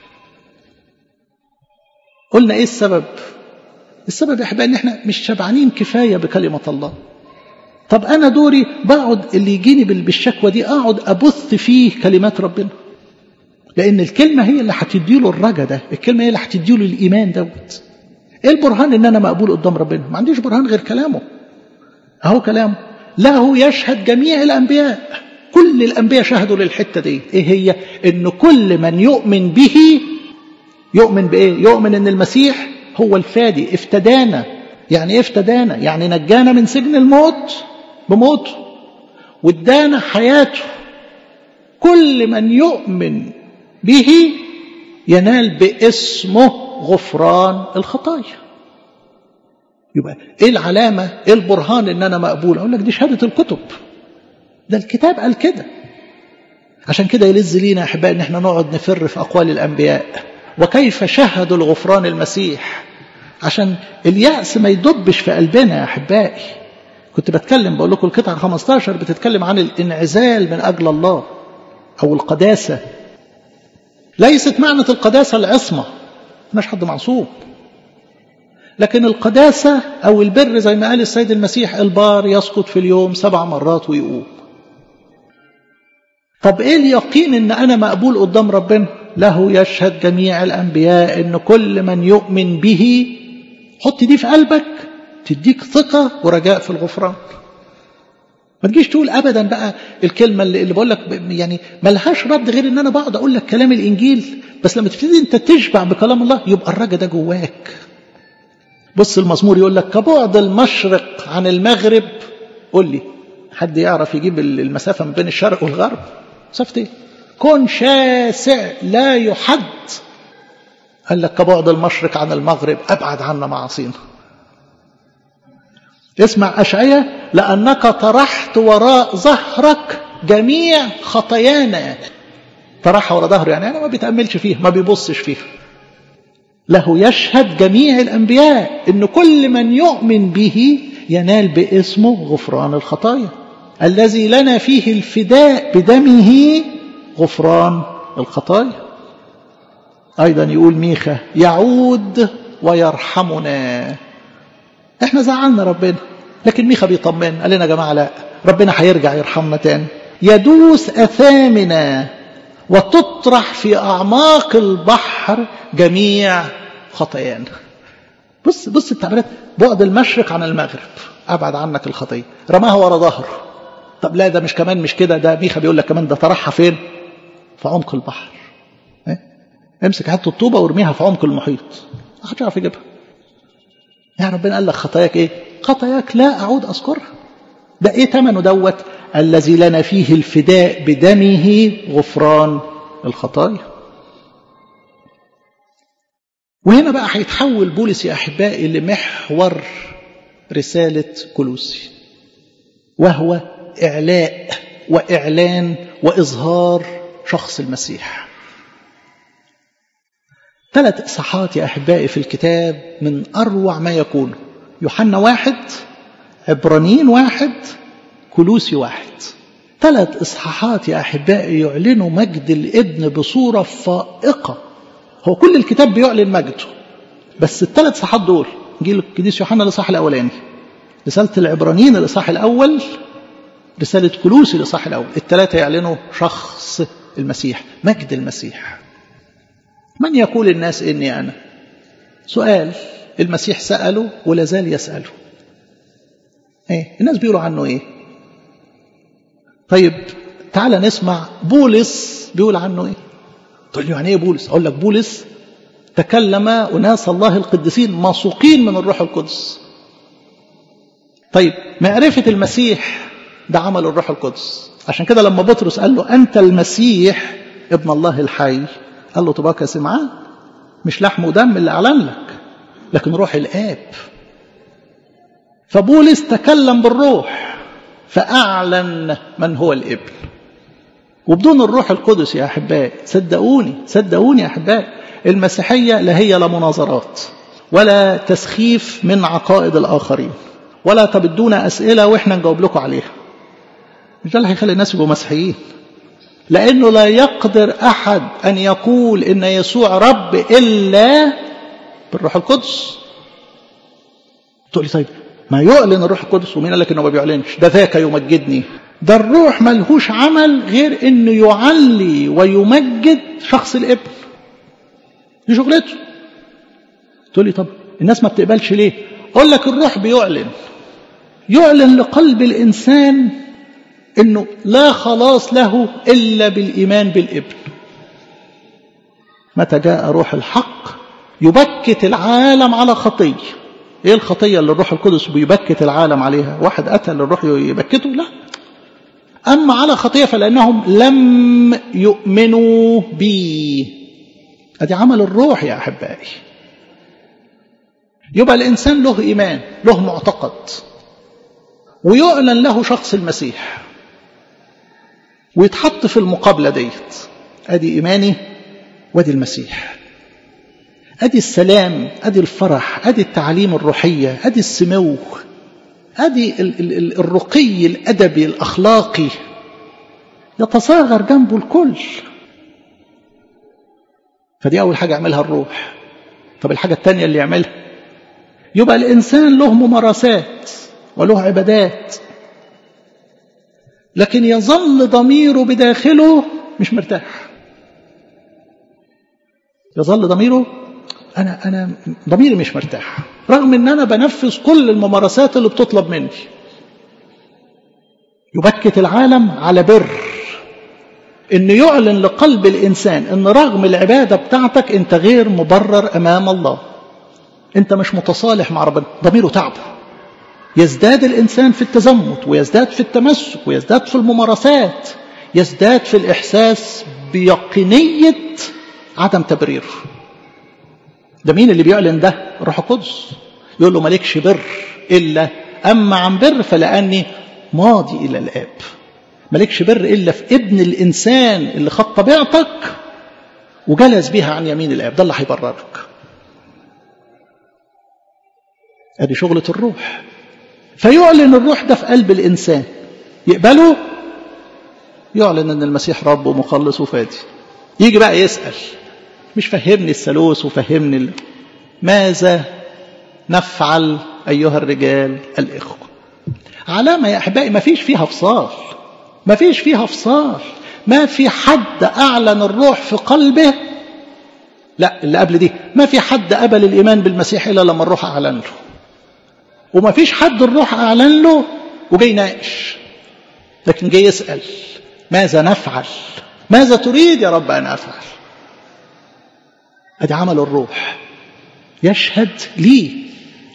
قلنا ايه السبب السبب يا احبائي ان احنا مش شبعانين كفايه بكلمه الله طب انا دوري بقعد اللي يجيني بالشكوى دي اقعد ابث فيه كلمات ربنا لان الكلمه هي اللي هتديله الرجا ده الكلمه هي اللي هتديله الايمان دوت ايه البرهان ان انا مقبول قدام ربنا ما عنديش برهان غير كلامه اهو كلامه له يشهد جميع الانبياء كل الانبياء شهدوا للحته دي ايه هي ان كل من يؤمن به يؤمن بايه يؤمن ان المسيح هو الفادي افتدانا يعني ايه افتدانا يعني نجانا من سجن الموت بموته وادانا حياته كل من يؤمن به ينال باسمه غفران الخطايا يبقى ايه العلامه ايه البرهان ان انا مقبول اقول لك دي شهاده الكتب ده الكتاب قال كده عشان كده يلز لينا يا احبائي ان احنا نقعد نفر في اقوال الانبياء وكيف شهدوا الغفران المسيح عشان اليأس ما يدبش في قلبنا يا أحبائي كنت بتكلم بقول لكم القطعة 15 بتتكلم عن الانعزال من أجل الله أو القداسة ليست معنى القداسة العصمة مش حد معصوم لكن القداسة أو البر زي ما قال السيد المسيح البار يسقط في اليوم سبع مرات ويقوم طب ايه اليقين ان انا مقبول قدام ربنا له يشهد جميع الانبياء ان كل من يؤمن به حط دي في قلبك تديك ثقة ورجاء في الغفران ما تجيش تقول ابدا بقى الكلمه اللي, اللي بقول لك يعني ملهاش رد غير ان انا بقعد اقول لك كلام الانجيل بس لما تبتدي انت تشبع بكلام الله يبقى الرجا ده جواك بص المزمور يقول لك كبعد المشرق عن المغرب قول لي حد يعرف يجيب المسافه ما بين الشرق والغرب مسافه ايه كون شاسع لا يحد قال لك كبعد المشرق عن المغرب أبعد عنا معاصينا اسمع أشعية لأنك طرحت وراء ظهرك جميع خطايانا طرحها وراء ظهره يعني أنا ما بيتأملش فيه ما بيبصش فيه له يشهد جميع الأنبياء إن كل من يؤمن به ينال باسمه غفران الخطايا الذي لنا فيه الفداء بدمه غفران الخطايا أيضا يقول ميخا يعود ويرحمنا احنا زعلنا ربنا لكن ميخا بيطمن قال لنا يا جماعة لا ربنا هيرجع يرحمنا تاني يدوس أثامنا وتطرح في أعماق البحر جميع خطايانا بص بص التعبيرات بعد المشرق عن المغرب أبعد عنك الخطية رماها ورا ظهره طب لا ده مش كمان مش كده ده ميخا بيقول لك كمان ده طرحها فين في عمق البحر إيه؟ امسك حته الطوبة وارميها في عمق المحيط ما حدش يعرف يجيبها يا ربنا قال لك خطاياك ايه خطاياك لا أعود أذكرها ده ايه ثمنه دوت الذي لنا فيه الفداء بدمه غفران الخطايا وهنا بقى هيتحول بولس يا أحبائي لمحور رسالة كلوسي وهو إعلاء وإعلان وإظهار شخص المسيح ثلاث إصحاحات يا أحبائي في الكتاب من أروع ما يكون يوحنا واحد عبرانيين واحد كلوسي واحد ثلاث إصحاحات يا أحبائي يعلنوا مجد الابن بصورة فائقة هو كل الكتاب بيعلن مجده بس الثلاث إصحاحات دول جيل القديس يوحنا الإصحاح الأولاني رسالة العبرانيين الإصحاح الأول رسالة كلوسي الإصحاح الأول الثلاثة يعلنوا شخص المسيح مجد المسيح من يقول الناس إني أنا سؤال المسيح سأله ولا زال يسأله ايه الناس بيقولوا عنه ايه طيب تعال نسمع بولس بيقول عنه ايه تقول لي يعني ايه بولس اقول لك بولس تكلم اناس الله القديسين موثوقين من الروح القدس طيب معرفة المسيح ده عمل الروح القدس عشان كده لما بطرس قال له أنت المسيح ابن الله الحي قال له طباك يا سمعان مش لحم ودم اللي أعلن لك لكن روح الآب فبولس تكلم بالروح فأعلن من هو الابن وبدون الروح القدس يا أحبائي صدقوني صدقوني يا أحبائي المسيحية لا هي لا مناظرات ولا تسخيف من عقائد الآخرين ولا تبدونا أسئلة وإحنا نجاوب لكم عليها مش ده اللي هيخلي الناس يبقوا مسيحيين لأنه لا يقدر أحد أن يقول إن يسوع رب إلا بالروح القدس تقول لي طيب ما يعلن الروح القدس ومين قال لك انه ما بيعلنش ده ذاك يمجدني ده الروح ملهوش عمل غير انه يعلي ويمجد شخص الابن دي شغلته تقول لي طب الناس ما بتقبلش ليه اقول لك الروح بيعلن يعلن لقلب الانسان انه لا خلاص له الا بالايمان بالابن متى جاء روح الحق يبكت العالم على خطيه ايه الخطيه اللي الروح القدس بيبكت العالم عليها واحد قتل الروح يبكته لا اما على خطيه فلانهم لم يؤمنوا بي ادي عمل الروح يا احبائي يبقى الانسان له ايمان له معتقد ويعلن له شخص المسيح ويتحط في المقابله ديت ادي ايماني وادي المسيح ادي السلام ادي الفرح ادي التعليم الروحيه ادي السمو ادي الرقي الادبي الاخلاقي يتصاغر جنبه الكل فدي اول حاجه يعملها الروح طب الحاجه الثانيه اللي يعملها يبقى الانسان له ممارسات وله عبادات لكن يظل ضميره بداخله مش مرتاح يظل ضميره انا انا ضميري مش مرتاح رغم ان انا بنفذ كل الممارسات اللي بتطلب مني يبكت العالم على بر ان يعلن لقلب الانسان ان رغم العباده بتاعتك انت غير مبرر امام الله انت مش متصالح مع ربنا ضميره تعبه يزداد الانسان في التزمت ويزداد في التمسك ويزداد في الممارسات يزداد في الاحساس بيقينيه عدم تبريره ده مين اللي بيعلن ده الروح القدس يقول له مالكش بر إلا أما عن بر فلأني ماضي إلى الآب مالكش بر إلا في ابن الإنسان اللي خد طبيعتك وجلس بها عن يمين الآب ده اللي هيبررك ادي شغلة الروح فيعلن الروح ده في قلب الإنسان يقبله يعلن أن المسيح رب ومخلص وفادي يجي بقى يسأل مش فهمني الثالوث وفهمني ال... ماذا نفعل أيها الرجال الإخوة علامة يا أحبائي ما فيش فيها فصال ما فيش فيها فصال ما في حد أعلن الروح في قلبه لا اللي قبل دي ما في حد قبل الإيمان بالمسيح إلا لما الروح أعلن له وما فيش حد الروح أعلن له وجاي يناقش لكن جاي يسأل ماذا نفعل ماذا تريد يا رب أن أفعل أدي عمل الروح يشهد لي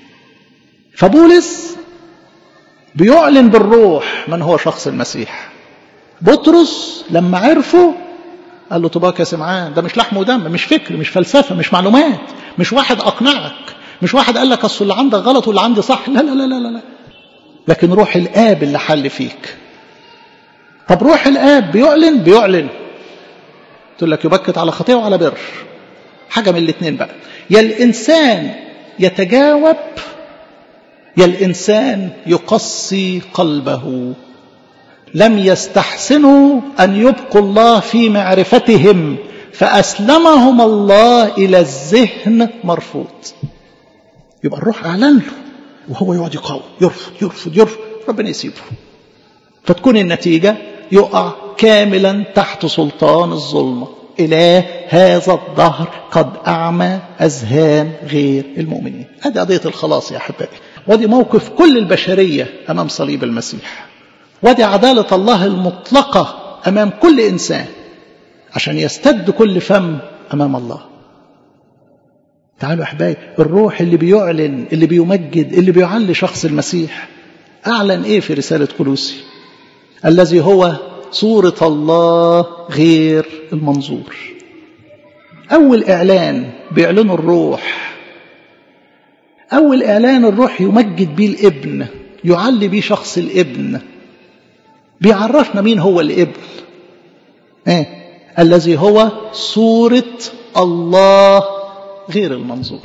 فبولس بيعلن بالروح من هو شخص المسيح بطرس لما عرفه قال له طباك يا سمعان ده مش لحم ودم مش فكر مش فلسفة مش معلومات مش واحد أقنعك مش واحد قال لك أصل اللي عندك غلط واللي عندي صح لا لا لا لا لا لكن روح الآب اللي حل فيك طب روح الآب بيعلن بيعلن تقول لك يبكت على خطيئة وعلى بر حاجة من الاثنين بقى يا الإنسان يتجاوب يا الإنسان يقصي قلبه لم يستحسنوا أن يبقوا الله في معرفتهم فأسلمهم الله إلى الذهن مرفوض يبقى الروح أعلن له وهو يقعد يقاوم يرفض يرفض يرفض ربنا يسيبه فتكون النتيجة يقع كاملا تحت سلطان الظلمة إله هذا الظهر قد أعمى أذهان غير المؤمنين هذه قضية الخلاص يا أحبائي ودي موقف كل البشرية أمام صليب المسيح ودي عدالة الله المطلقة أمام كل إنسان عشان يستد كل فم أمام الله تعالوا أحبائي الروح اللي بيعلن اللي بيمجد اللي بيعلي شخص المسيح أعلن إيه في رسالة كلوسي الذي هو صورة الله غير المنظور أول إعلان بيعلنه الروح أول إعلان الروح يمجد بيه الابن يعلي بيه شخص الابن بيعرفنا مين هو الابن إيه؟ الذي هو صورة الله غير المنظور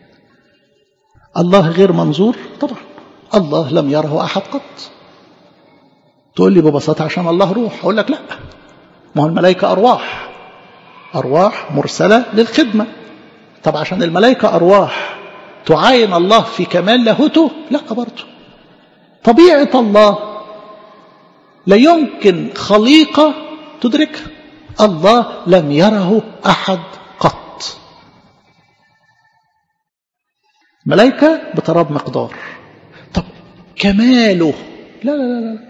الله غير منظور طبعا الله لم يره أحد قط تقول لي ببساطة عشان الله روح أقول لك لا ما هو الملائكة أرواح أرواح مرسلة للخدمة طب عشان الملائكة أرواح تعاين الله في كمال لاهوته لا برضه طبيعة الله لا يمكن خليقة تدركها الله لم يره أحد قط ملائكة بتراب مقدار طب كماله لا لا لا لا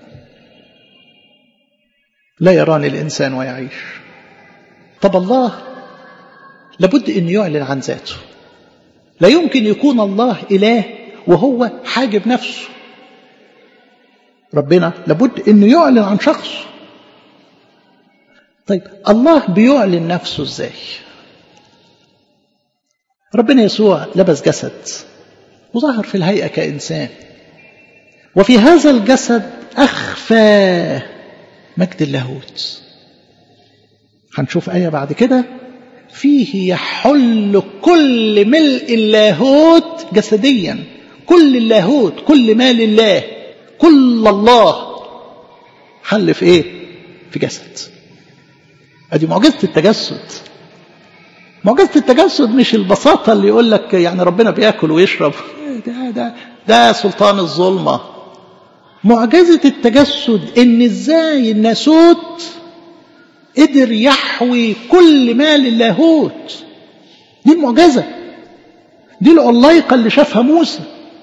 لا يراني الإنسان ويعيش طب الله لابد أن يعلن عن ذاته لا يمكن يكون الله إله وهو حاجب نفسه ربنا لابد أنه يعلن عن شخصه طيب الله بيعلن نفسه ازاي ربنا يسوع لبس جسد وظهر في الهيئة كإنسان وفي هذا الجسد أخفى مجد اللاهوت هنشوف آية بعد كده فيه يحل كل ملء اللاهوت جسديا كل اللاهوت كل ما لله كل الله حل في ايه في جسد ادي معجزه التجسد معجزه التجسد مش البساطه اللي يقول لك يعني ربنا بياكل ويشرب ده ده ده سلطان الظلمه معجزه التجسد ان ازاي الناسوت قدر يحوي كل ما للاهوت دي المعجزه دي العلايقه اللي شافها موسى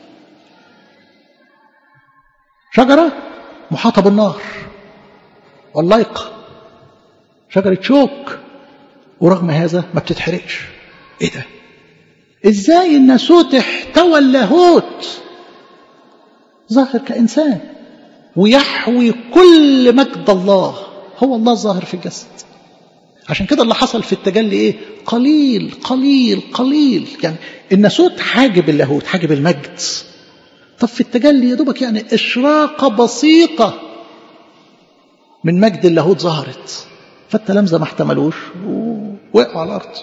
شجره محاطه بالنار علايقه شجرة شوك ورغم هذا ما بتتحرقش ايه ده ازاي الناسوت احتوى اللاهوت ظاهر كإنسان ويحوي كل مجد الله هو الله ظاهر في الجسد عشان كده اللي حصل في التجلي ايه قليل قليل قليل يعني الناسوت حاجب اللاهوت حاجب المجد طب في التجلي يا دوبك يعني إشراقة بسيطة من مجد اللاهوت ظهرت فالتلامذة ما احتملوش ووقعوا على الأرض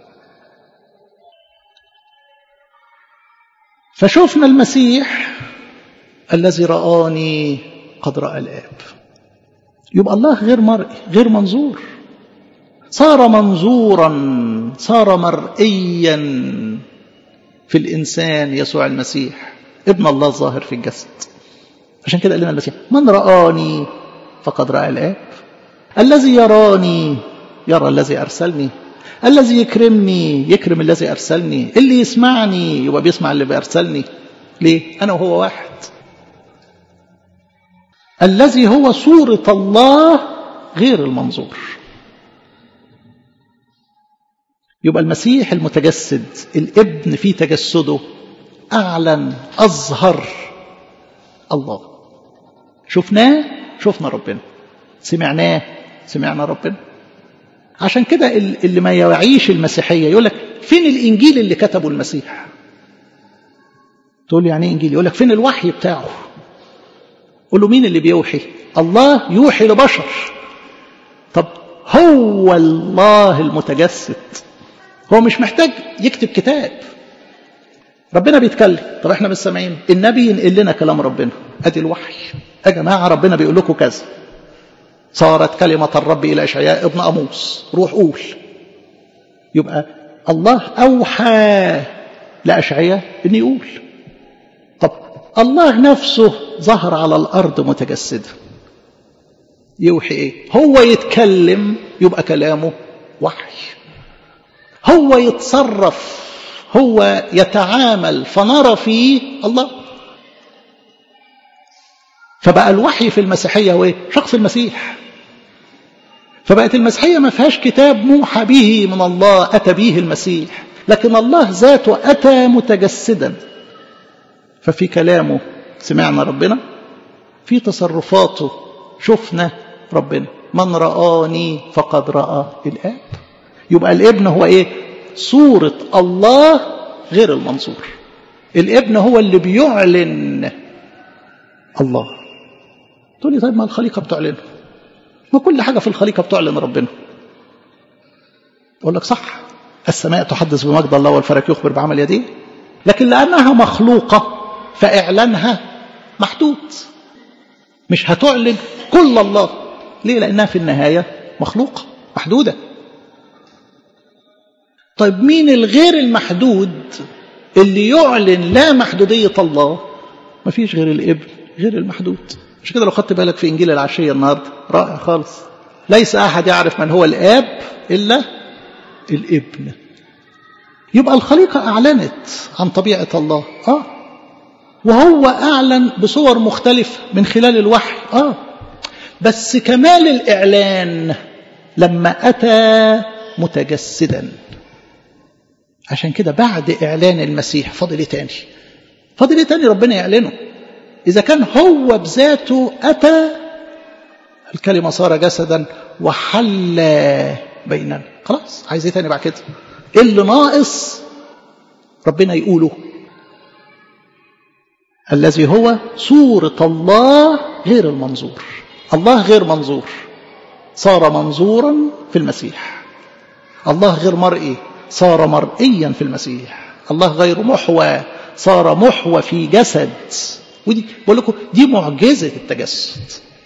فشوفنا المسيح الذي رآني قد رأى الآب يبقى الله غير مرئي غير منظور صار منظورا صار مرئيا في الإنسان يسوع المسيح ابن الله الظاهر في الجسد عشان كده قال لنا المسيح من رآني فقد رأى الآب الذي يراني يرى الذي أرسلني الذي يكرمني يكرم الذي أرسلني اللي يسمعني يبقى بيسمع اللي بيرسلني ليه أنا وهو واحد الذي هو صورة الله غير المنظور يبقى المسيح المتجسد الابن في تجسده أعلن أظهر الله شفناه شفنا ربنا سمعناه سمعنا ربنا عشان كده اللي ما يعيش المسيحية يقول لك فين الإنجيل اللي كتبه المسيح تقول لي يعني ايه إنجيل يقول لك فين الوحي بتاعه قول له مين اللي بيوحي الله يوحي لبشر طب هو الله المتجسد هو مش محتاج يكتب كتاب ربنا بيتكلم طب احنا مش سامعين النبي ينقل لنا كلام ربنا ادي الوحي يا جماعه ربنا بيقول لكم كذا صارت كلمة الرب إلى إشعياء ابن أموس روح قول يبقى الله أوحى لأشعياء أن يقول طب الله نفسه ظهر على الأرض متجسدا يوحي إيه هو يتكلم يبقى كلامه وحي هو يتصرف هو يتعامل فنرى فيه الله فبقى الوحي في المسيحية هو ايه؟ شخص المسيح فبقت المسيحية ما فيهاش كتاب موحى به من الله أتى به المسيح لكن الله ذاته أتى متجسدا ففي كلامه سمعنا ربنا في تصرفاته شفنا ربنا من رآني فقد رأى الآب يبقى الابن هو ايه صورة الله غير المنظور الابن هو اللي بيعلن الله تقول لي طيب ما الخليقة بتعلنه ما كل حاجة في الخليقة بتعلن ربنا أقول لك صح السماء تحدث بمجد الله والفلك يخبر بعمل يديه لكن لأنها مخلوقة فإعلانها محدود مش هتعلن كل الله ليه لأنها في النهاية مخلوقة محدودة طيب مين الغير المحدود اللي يعلن لا محدودية الله مفيش غير الابن غير المحدود مش كده لو خدت بالك في إنجيل العشية النهاردة رائع خالص ليس أحد يعرف من هو الآب إلا الابن يبقى الخليقة أعلنت عن طبيعة الله آه وهو أعلن بصور مختلفة من خلال الوحي آه بس كمال الإعلان لما أتى متجسدا عشان كده بعد إعلان المسيح فاضل إيه تاني فاضل إيه تاني ربنا يعلنه إذا كان هو بذاته أتى الكلمة صار جسدا وحل بيننا خلاص عايز ايه تاني بعد كده ايه اللي ناقص ربنا يقوله الذي هو صورة الله غير المنظور الله غير منظور صار منظورا في المسيح الله غير مرئي صار مرئيا في المسيح الله غير محوى صار محوى في جسد ودي بقول لكم دي معجزة التجسد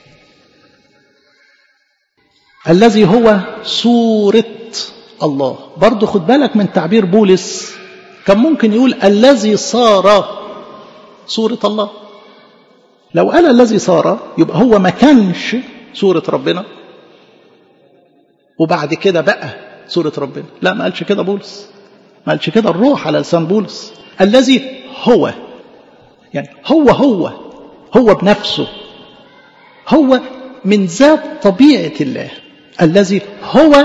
الذي هو صورة الله برضو خد بالك من تعبير بولس كان ممكن يقول الذي صار صورة الله لو قال الذي صار يبقى هو ما كانش صورة ربنا وبعد كده بقى صورة ربنا لا ما قالش كده بولس ما قالش كده الروح على لسان بولس الذي هو يعني هو هو هو بنفسه هو من ذات طبيعة الله الذي هو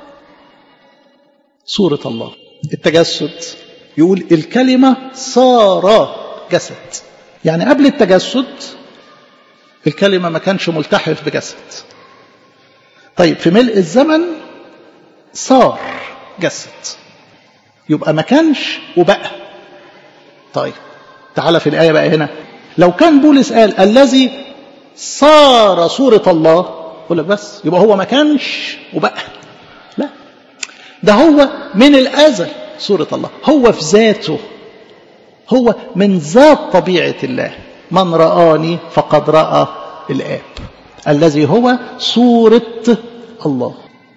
صورة الله التجسد يقول الكلمة صار جسد يعني قبل التجسد الكلمة ما كانش ملتحف بجسد طيب في ملء الزمن صار جسد يبقى ما كانش وبقى طيب تعالى في الآية بقى هنا لو كان بولس قال الذي صار صورة الله يقول لك بس يبقى هو ما كانش وبقى لا ده هو من الأزل صورة الله هو في ذاته هو من ذات طبيعة الله من رآني فقد رأى الآب الذي هو صورة الله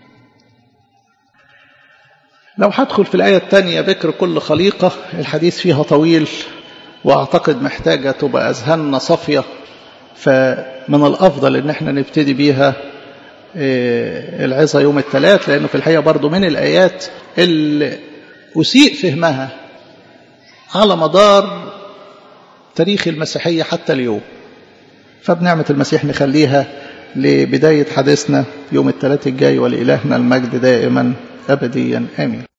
لو هدخل في الآية الثانية ذكر كل خليقة الحديث فيها طويل وأعتقد محتاجة تبقى أذهاننا صافية فمن الأفضل إن احنا نبتدي بيها العظة يوم الثلاث لأنه في الحقيقة برضو من الآيات اللي أسيء فهمها على مدار تاريخ المسيحية حتى اليوم فبنعمة المسيح نخليها لبداية حديثنا يوم الثلاث الجاي ولإلهنا المجد دائما أبديا آمين